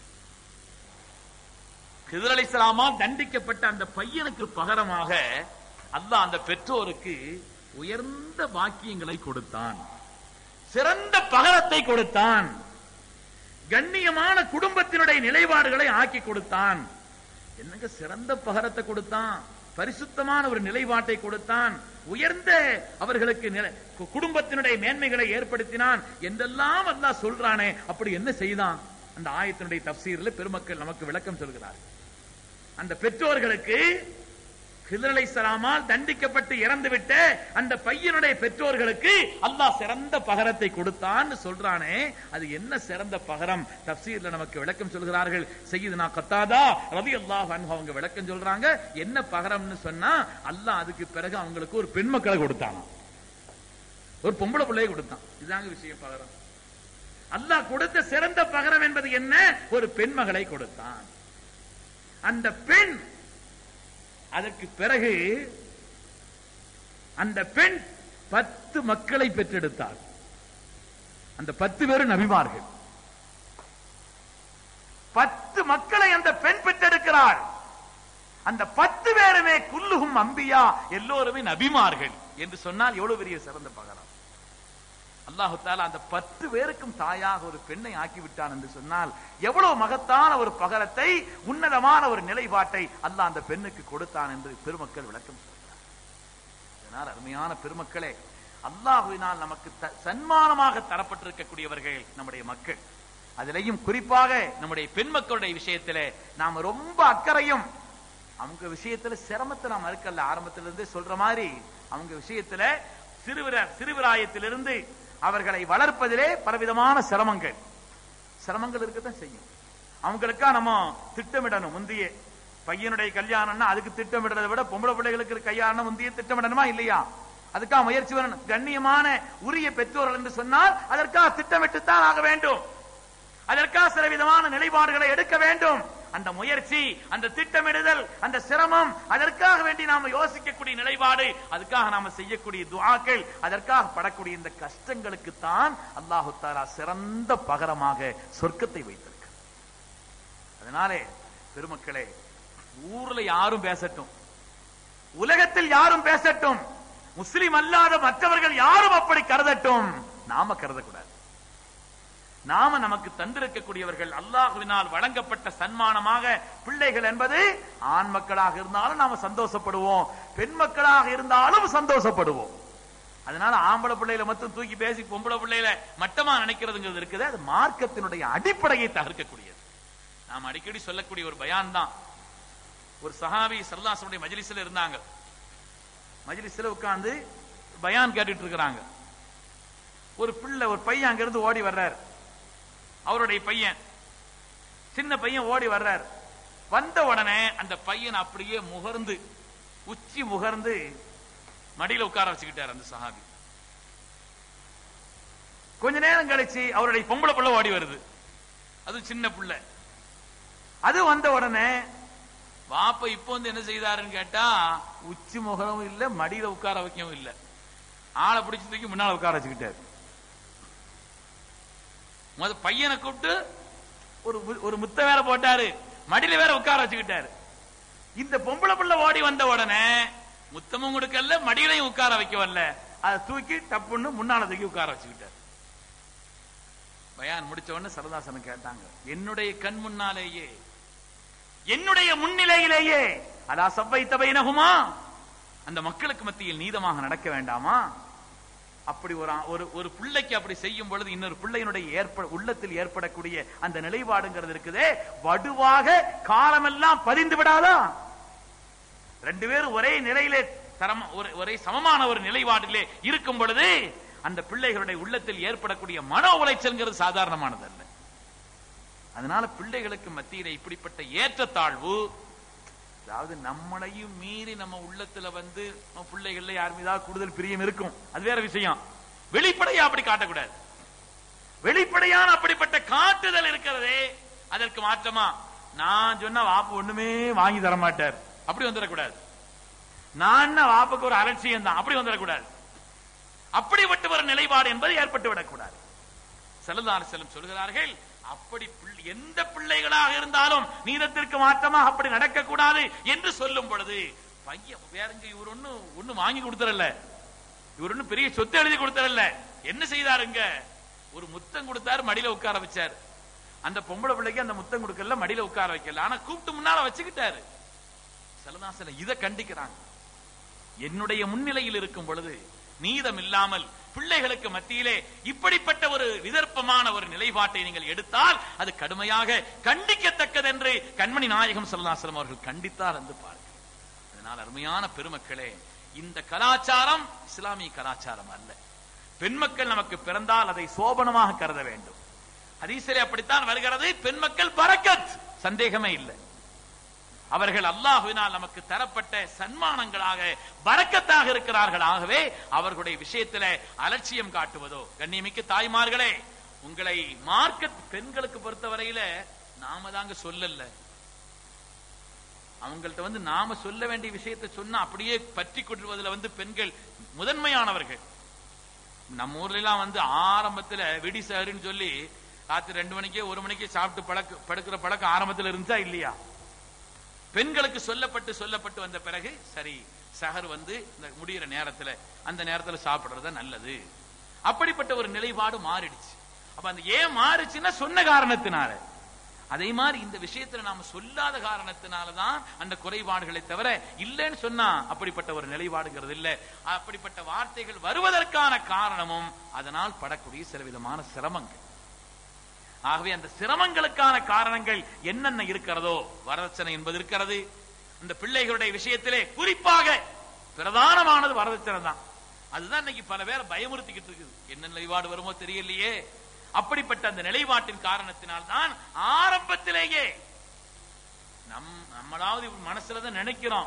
ஹிதர் அலைஹிஸ்ஸலாமா தண்டிக்கப்பட்ட அந்த பையனுக்கு பகரமாக அல்லாஹ் அந்த பெற்றோருக்கு உயர்ந்த பாக்கியங்களை கொடுத்தான் சிறந்த பகரத்தை கொடுத்தான் கண்ணியமான குடும்பத்தினுடைய நிலைப்பாடுகளை ஆக்கி கொடுத்தான் என்னங்க சிறந்த பகரத்தை கொடுத்தான் பரிசுத்தமான ஒரு நிலைப்பாட்டை கொடுத்தான் உயர்ந்த அவர்களுக்கு நிலை- கு- குடும்பத்தினுடைய மேன்மைகளை ஏற்படுத்தினான் என்றெல்லாம் அல்லாஹ் சொல்றானே அப்படி என்ன செய்தான் அந்த ஆயத்தினுடைய தப்சீர்ல பெருமக்கள் நமக்கு விளக்கம் சொல்கிறார் அந்த பெற்றோர்களுக்கு ஹிதர் அலைஹிஸ்ஸலாமால் தண்டிக்கப்பட்டு இறந்துவிட்ட அந்த பையனுடைய பெற்றோர்களுக்கு அல்லாஹ் சிறந்த பகரத்தை கொடுத்தான்னு சொல்றானே அது என்ன சிறந்த பகரம் தப்சீர்ல நமக்கு விளக்கம் சொல்கிறார்கள் செய்யுதுனா கத்தாதா ரவி அல்லாஹ் அவங்க விளக்கம் சொல்றாங்க என்ன பகரம்னு சொன்னா அல்லாஹ் அதுக்கு பிறகு அவங்களுக்கு ஒரு பெண் மக்களை கொடுத்தானாம் ஒரு பொம்பளை பிள்ளையை கொடுத்தான் இதுதாங்க விஷயம் பகரம் அல்லாஹ் கொடுத்த சிறந்த பகரம் என்பது என்ன ஒரு பெண் மகளை கொடுத்தான் அந்த பெண் அதற்கு பிறகு அந்த பெண் பத்து மக்களை பெற்றெடுத்தார் அந்த பத்து பேரும் நபிமார்கள் பத்து மக்களை அந்த பெண் பெற்றெடுக்கிறார் அந்த பத்து பேருமே குல்லுகும் அம்பியா எல்லோருமே நபிமார்கள் என்று சொன்னால் எவ்வளவு பெரிய சிறந்த பகரம் அல்லாஹு தாலா அந்த பத்து பேருக்கும் தாயாக ஒரு பெண்ணை ஆக்கி விட்டான் என்று சொன்னால் எவ்வளவு மகத்தான ஒரு பகரத்தை உன்னதமான ஒரு நிலைப்பாட்டை அல்லாஹ் அந்த பெண்ணுக்கு கொடுத்தான் என்று பெருமக்கள் விளக்கம் சொல்கிறார் இதனால் அருமையான பெருமக்களே அல்லாஹுவினால் நமக்கு த- சன்மானமாக தரப்பட்டிருக்கக்கூடியவர்கள் நம்முடைய மக்கள் அதிலேயும் குறிப்பாக நம்முடைய பெண் மக்களுடைய விஷயத்திலே நாம் ரொம்ப அக்கறையும் அவங்க விஷயத்துல சிரமத்தை நாம் மறுக்கல ஆரம்பத்துல இருந்தே சொல்ற மாதிரி அவங்க விஷயத்துல சிறுவிர சிறுவிராயத்திலிருந்து அவர்களை வளர்ப்பதிலே பலவிதமான சிரமங்கள் சிரமங்கள் இருக்கத்தான் செய்யும் அவங்களுக்கா நம்ம திட்டமிடணும் முந்தைய பையனுடைய கல்யாணம்னா அதுக்கு திட்டமிடுறதை விட பொம்பளை பிள்ளைகளுக்கு கல்யாணம் முந்தைய திட்டமிடணுமா இல்லையா அதுக்காக முயற்சி வரணும் கண்ணியமான உரிய பெற்றோர்கள் என்று சொன்னால் அதற்காக திட்டமிட்டுத்தான் ஆக வேண்டும் அதற்காக சில விதமான நிலைப்பாடுகளை எடுக்க வேண்டும் அந்த முயற்சி அந்த திட்டமிடுதல் அந்த சிரமம் அதற்காக வேண்டி நாம யோசிக்கக்கூடிய நிலைப்பாடு அதுக்காக நாம செய்யக்கூடிய துஆக்கள் அதற்காக படக்கூடிய இந்த கஷ்டங்களுக்கு தான் அல்லாஹு தாலா சிறந்த பகரமாக சொர்க்கத்தை வைத்திருக்கு அதனாலே பெருமக்களே ஊர்ல யாரும் பேசட்டும் உலகத்தில் யாரும் பேசட்டும் முஸ்லிம் அல்லாத மற்றவர்கள் யாரும் அப்படி கருதட்டும் நாம கருதக்கூடாது நாம நமக்கு தந்திருக்கக்கூடியவர்கள் அல்லாஹுவினால் வழங்கப்பட்ட சன்மானமாக பிள்ளைகள் என்பது ஆண் மக்களாக இருந்தாலும் நாம சந்தோஷப்படுவோம் பெண் மக்களாக இருந்தாலும் சந்தோஷப்படுவோம் அதனால ஆம்பளை பிள்ளைகளை மட்டும் தூக்கி பேசி பொம்பளை பிள்ளையில மட்டமா நினைக்கிறதுங்கிறது இருக்குது அது மார்க்கத்தினுடைய அடிப்படையை தகர்க்கக்கூடியது நாம் அடிக்கடி சொல்லக்கூடிய ஒரு பயான் தான் ஒரு சஹாபி சல்லாசனுடைய மஜ்லிஸ்ல இருந்தாங்க மஜ்லிஸ்ல உட்கார்ந்து பயான் கேட்டுட்டு இருக்கிறாங்க ஒரு பிள்ளை ஒரு பையன் அங்கிருந்து ஓடி வர்றார் அவருடைய பையன் சின்ன பையன் ஓடி வர்றார் வந்த உடனே அந்த பையன் அப்படியே முகர்ந்து உச்சி முகர்ந்து மடியில உட்கார வச்சுக்கிட்டார் அந்த சஹாபி கொஞ்ச நேரம் கழிச்சு அவருடைய பொம்பளை பிள்ளை ஓடி வருது அது சின்ன பிள்ளை அது வந்த உடனே வாப்ப இப்போ வந்து என்ன செய்தாருன்னு கேட்டா உச்சி முகரமும் இல்ல மடியில உட்கார வைக்கவும் இல்ல ஆளை பிடிச்சு தூக்கி முன்னால உட்கார வச்சுக்கிட்டாரு முத பையனை கூப்பிட்டு ஒரு மு- ஒரு முத்த வேற போட்டாரு மடியில வேற உட்கார வச்சுக்கிட்டாரு இந்த பொம்பளை பிள்ளை ஓடி வந்த உடனே முத்தமும் கொடுக்கல மடியிலையும் உட்கார வைக்க வரல அதை தூக்கி டப்புன்னு முன்னால தூக்கி உட்கார வச்சுக்கிட்டாரு பயான் முடிச்ச உடனே சரதாசன் கேட்டாங்க என்னுடைய கண் முன்னாலேயே என்னுடைய முன்னிலையிலேயே அதா சவ்வை தபைனகுமா அந்த மக்களுக்கு மத்தியில் நீதமாக நடக்க வேண்டாமா அப்படி ஒரு ஒரு ஒரு பிள்ளைக்கு அப்படி செய்யும் பொழுது இன்னொரு பிள்ளையினுடைய ஏற்ப உள்ளத்தில் ஏற்படக்கூடிய அந்த நிலைப்பாடுங்கிறது இருக்குதே வடுவாக காலமெல்லாம் பதிந்து விடாதா ரெண்டு பேரும் ஒரே நிலையிலே தரம் ஒரு- ஒரே சமமான ஒரு நிலைப்பாட்டிலே இருக்கும் பொழுது அந்த பிள்ளைகளுடைய உள்ளத்தில் ஏற்படக்கூடிய மன உளைச்சல்ங்கிறது சாதாரணமானது அல்ல அதனால பிள்ளைகளுக்கு மத்தியில இப்படிப்பட்ட ஏற்றத்தாழ்வு அதாவது நம்மளையும் மீறி நம்ம உள்ளத்துல வந்து நம்ம பிள்ளைகள்ல யார் மீதாவது கூடுதல் பிரியம் இருக்கும் அது வேற விஷயம் வெளிப்படையா அப்படி காட்டக்கூடாது வெளிப்படையான அப்படிப்பட்ட காட்டுதல் இருக்கிறதே அதற்கு மாற்றமா நான் சொன்ன வாப்பு ஒண்ணுமே வாங்கி தர மாட்டார் அப்படி வந்துடக்கூடாது நான் வாப்புக்கு ஒரு அலட்சியம் தான் அப்படி வந்துடக்கூடாது அப்படிப்பட்ட ஒரு நிலைப்பாடு என்பது ஏற்பட்டு விடக்கூடாது செல்லதார் செல்லும் சொல்கிறார்கள் அப்படி பிள்ளை- எந்த பிள்ளைகளாக இருந்தாலும் நீதத்திற்கு மாற்றமாக அப்படி நடக்கக்கூடாது என்று சொல்லும் பொழுது பையன் வேறங்க இவர் ஒண்ணு ஒண்ணு வாங்கி கொடுத்தரல இவர் ஒண்ணு பெரிய சொத்து எழுதி கொடுத்தரல என்ன செய்தாருங்க ஒரு முத்தம் கொடுத்தாரு மடியில உட்கார வச்சார் அந்த பொம்பளை பிள்ளைக்கு அந்த முத்தம் கொடுக்கல மடியில உட்கார வைக்கல ஆனா கூப்பிட்டு முன்னால வச்சுக்கிட்டாரு செலதாசன இதை கண்டிக்கிறாங்க என்னுடைய முன்னிலையில் இருக்கும் பொழுது நீதம் இல்லாமல் பிள்ளைகளுக்கு மத்தியிலே இப்படிப்பட்ட ஒரு விதர்ப்பமான ஒரு நிலைப்பாட்டை நீங்கள் எடுத்தால் அது கடுமையாக கண்டிக்கத்தக்கது என்று கண்மணி நாயகம் சல்லாசலம் அவர்கள் கண்டித்தார் என்று பாருங்கள் அதனால் அருமையான பெருமக்களே இந்த கலாச்சாரம் இஸ்லாமிய கலாச்சாரம் அல்ல பெண் மக்கள் நமக்கு பிறந்தால் அதை சோபனமாக கருத வேண்டும் ஹதீஸிலே அப்படித்தான் வருகிறது பெண் மக்கள் பரக்கத் சந்தேகமே இல்லை அவர்கள் அல்லாஹுவினால் நமக்கு தரப்பட்ட சன்மானங்களாக பரக்கத்தாக இருக்கிறார்கள் ஆகவே அவர்களுடைய விஷயத்தில அலட்சியம் காட்டுவதோ கண்ணியமிக்க தாய்மார்களே உங்களை மார்க்க பெண்களுக்கு பொறுத்தவரையில நாம தாங்க சொல்லல அவங்கள்ட்ட வந்து நாம சொல்ல வேண்டிய விஷயத்தை சொன்னா அப்படியே பற்றி கொள்வதில் வந்து பெண்கள் முதன்மையானவர்கள் நம்ம ஊர்ல எல்லாம் வந்து ஆரம்பத்துல விடி சாருன்னு சொல்லி ராத்திரி ரெண்டு மணிக்கே ஒரு மணிக்கே சாப்பிட்டு பழக்க படுக்கிற பழக்கம் ஆரம்பத்துல இருந்துச்சா இல்லையா பெண்களுக்கு சொல்லப்பட்டு சொல்லப்பட்டு வந்த பிறகு சரி சஹர் வந்து இந்த முடியிற நேரத்துல அந்த நேரத்துல சாப்பிடுறது நல்லது அப்படிப்பட்ட ஒரு நிலைப்பாடு மாறிடுச்சு அப்ப அந்த ஏன் மாறுச்சுன்னா சொன்ன காரணத்தினால அதே மாதிரி இந்த விஷயத்துல நாம சொல்லாத காரணத்தினாலதான் அந்த குறைபாடுகளை தவிர இல்லைன்னு சொன்னா அப்படிப்பட்ட ஒரு நிலைப்பாடுங்கிறது இல்ல அப்படிப்பட்ட வார்த்தைகள் வருவதற்கான காரணமும் அதனால் படக்கூடிய சில விதமான சிரமங்கள் ஆகவே அந்த சிரமங்களுக்கான காரணங்கள் என்னென்ன இருக்கிறதோ வரதட்சணை என்பது இருக்கிறது இந்த பிள்ளைகளுடைய விஷயத்திலே குறிப்பாக பிரதானமானது வரதட்சணை தான் அதுதான் இன்னைக்கு பல பேரை பயமுறுத்திக்கிட்டு இருக்குது என்ன நிலைப்பாடு வருமோ தெரியலையே அப்படிப்பட்ட அந்த நிலைப்பாட்டின் காரணத்தினால் தான் ஆரம்பத்திலேயே நம் நம்மளாவது மனசுலதான் நினைக்கிறோம்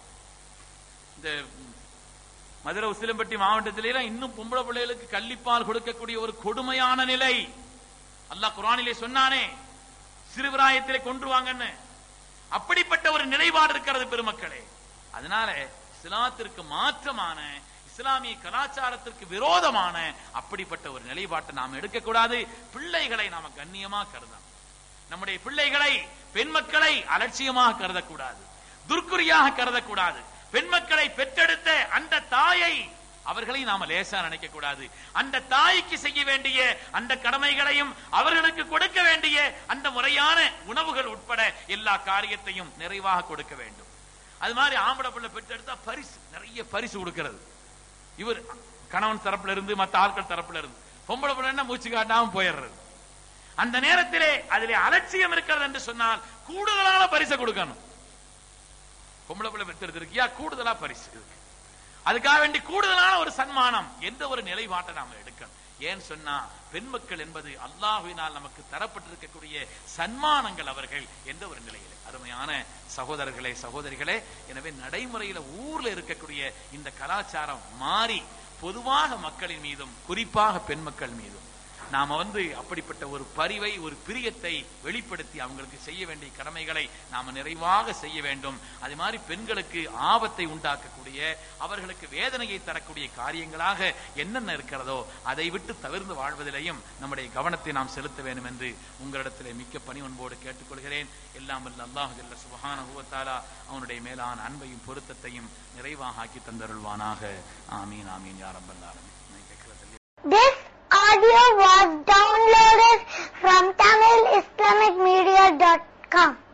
இந்த மதுரை உசிலம்பட்டி மாவட்டத்திலே இன்னும் பொம்பளை பிள்ளைகளுக்கு கள்ளிப்பால் கொடுக்கக்கூடிய ஒரு கொடுமையான நிலை அல்லாஹ் குரானிலே சொன்னானே சிறுபிராயத்திலே கொன்று வாங்கன்னு அப்படிப்பட்ட ஒரு நிலைப்பாடு இருக்கிறது பெருமக்களே அதனால இஸ்லாத்திற்கு மாற்றமான இஸ்லாமிய கலாச்சாரத்திற்கு விரோதமான அப்படிப்பட்ட ஒரு நிலைப்பாட்டை நாம் எடுக்கக்கூடாது பிள்ளைகளை நாம கண்ணியமா கருதணும் நம்முடைய பிள்ளைகளை பெண் மக்களை அலட்சியமாக கருதக்கூடாது துர்க்குறியாக கருதக்கூடாது பெண் மக்களை பெற்றெடுத்த அந்த தாயை அவர்களை நாம லேசா நினைக்க கூடாது அந்த தாய்க்கு செய்ய வேண்டிய அந்த கடமைகளையும் அவர்களுக்கு கொடுக்க வேண்டிய அந்த முறையான உணவுகள் உட்பட எல்லா காரியத்தையும் நிறைவாக கொடுக்க வேண்டும் அது மாதிரி ஆம்பளை பிள்ளை பெற்றெடுத்தா பரிசு நிறைய பரிசு கொடுக்கிறது இவர் கணவன் தரப்புல இருந்து மத்த ஆட்கள் தரப்புல இருந்து பொம்பளை பிள்ளை மூச்சு காட்டாம போயிடுறது அந்த நேரத்திலே அதிலே அலட்சியம் இருக்கிறது என்று சொன்னால் கூடுதலான பரிசை கொடுக்கணும் பொம்பளை பிள்ளை பெற்றெடுத்திருக்கியா கூடுதலா பரிசு இருக்கு அதுக்காக வேண்டி கூடுதலான ஒரு சன்மானம் எந்த ஒரு நிலைப்பாட்டை நாம எடுக்கணும் ஏன்னு சொன்னா பெண் மக்கள் என்பது அல்லாஹுவினால் நமக்கு தரப்பட்டிருக்கக்கூடிய சன்மானங்கள் அவர்கள் எந்த ஒரு நிலையில அருமையான சகோதரர்களே சகோதரிகளே எனவே நடைமுறையில ஊர்ல இருக்கக்கூடிய இந்த கலாச்சாரம் மாறி பொதுவாக மக்களின் மீதும் குறிப்பாக பெண் மக்கள் மீதும் நாம வந்து அப்படிப்பட்ட ஒரு பரிவை ஒரு பிரியத்தை வெளிப்படுத்தி அவங்களுக்கு செய்ய வேண்டிய கடமைகளை நாம நிறைவாக செய்ய வேண்டும் அதே மாதிரி பெண்களுக்கு ஆபத்தை உண்டாக்கக்கூடிய அவர்களுக்கு வேதனையை தரக்கூடிய காரியங்களாக என்னென்ன இருக்கிறதோ அதை விட்டு தவிர்ந்து வாழ்வதிலையும் நம்முடைய கவனத்தை நாம் செலுத்த வேண்டும் என்று உங்களிடத்திலே மிக்க பணி ஒன்போடு கேட்டுக்கொள்கிறேன் எல்லாம் வல்ல அல்லாஹ் ஜல்ல சுபஹான ஹுவத்தாலா அவனுடைய மேலான அன்பையும் பொருத்தத்தையும் நிறைவாக ஆக்கி தந்தருள்வானாக ஆமீன் ஆமீன் யாரம்பல்லாலும் This audio was downloaded from TamilIslamicMedia.com.